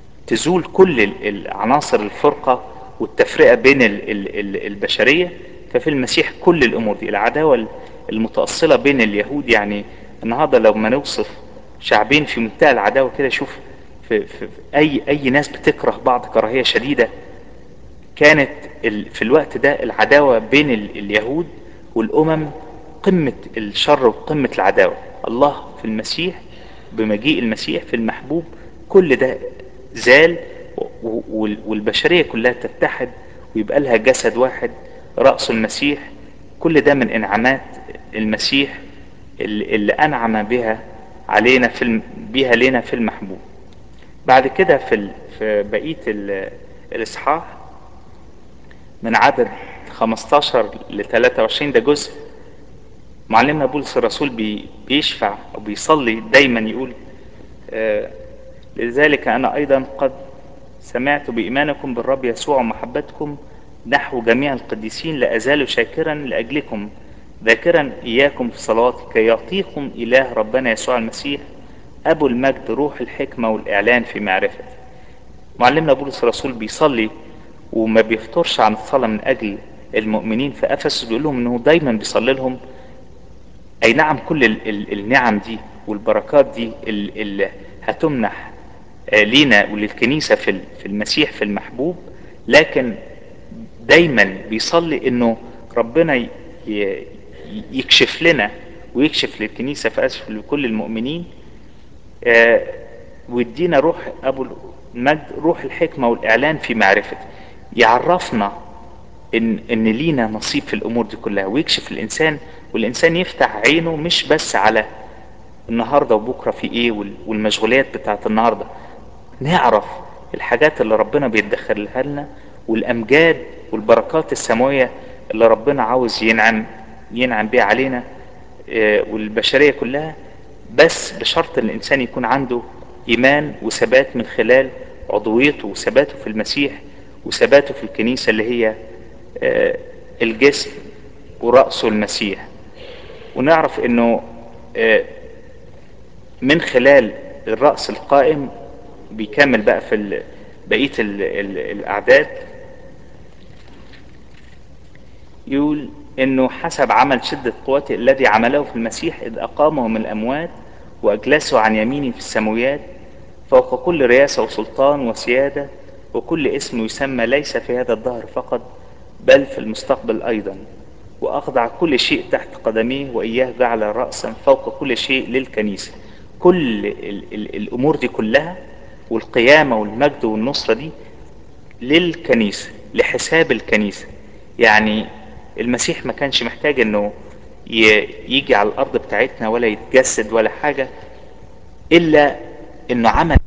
تزول كل العناصر الفرقة والتفرقة بين البشرية ففي المسيح كل الامور دي العداوة المتأصلة بين اليهود يعني النهاردة لو ما نوصف شعبين في منتهى العداوة كده شوف في, في, في اي اي ناس بتكره بعض كراهية شديدة كانت ال في الوقت ده العداوة بين ال اليهود والامم قمة الشر وقمة العداوة الله في المسيح بمجيء المسيح في المحبوب كل ده زال والبشرية كلها تتحد ويبقى لها جسد واحد رأس المسيح كل ده من انعامات المسيح اللي انعم بها علينا في بها لنا في المحبوب بعد كده في في بقيه الاصحاح من عدد 15 ل 23 ده جزء معلمنا بولس الرسول بي بيشفع او بيصلي دايما يقول آه لذلك انا ايضا قد سمعت بايمانكم بالرب يسوع ومحبتكم نحو جميع القديسين لا ازال شاكرا لاجلكم ذاكرا اياكم في صلواتي كي يعطيكم اله ربنا يسوع المسيح ابو المجد روح الحكمه والاعلان في معرفته معلمنا بولس الرسول بيصلي وما بيفترش عن الصلاه من اجل المؤمنين في افسس بيقول لهم انه دايما بيصلي لهم اي نعم كل ال ال النعم دي والبركات دي اللي هتمنح لينا وللكنيسه في في المسيح في المحبوب لكن دايما بيصلي انه ربنا يكشف لنا ويكشف للكنيسه في اسف لكل المؤمنين ويدينا روح ابو المجد روح الحكمه والاعلان في معرفه يعرفنا ان ان لينا نصيب في الامور دي كلها ويكشف الانسان والانسان يفتح عينه مش بس على النهارده وبكره في ايه والمشغوليات بتاعت النهارده نعرف الحاجات اللي ربنا بيدخلها لنا والامجاد والبركات السماويه اللي ربنا عاوز ينعم ينعم بيها علينا والبشريه كلها بس بشرط ان الانسان يكون عنده ايمان وثبات من خلال عضويته وثباته في المسيح وثباته في الكنيسه اللي هي الجسم ورأسه المسيح ونعرف انه من خلال الرأس القائم بيكمل بقى في بقية ال ال الأعداد يقول انه حسب عمل شدة قوته الذي عمله في المسيح اذ اقامه من الاموات واجلسه عن يمينه في السماويات فوق كل رياسة وسلطان وسيادة وكل اسم يسمى ليس في هذا الدهر فقط بل في المستقبل ايضا واخضع كل شيء تحت قدميه واياه جعل رأسا فوق كل شيء للكنيسة كل ال ال الامور دي كلها والقيامة والمجد والنصرة دي للكنيسة لحساب الكنيسة يعني المسيح ما كانش محتاج انه يجي على الارض بتاعتنا ولا يتجسد ولا حاجة الا انه عمل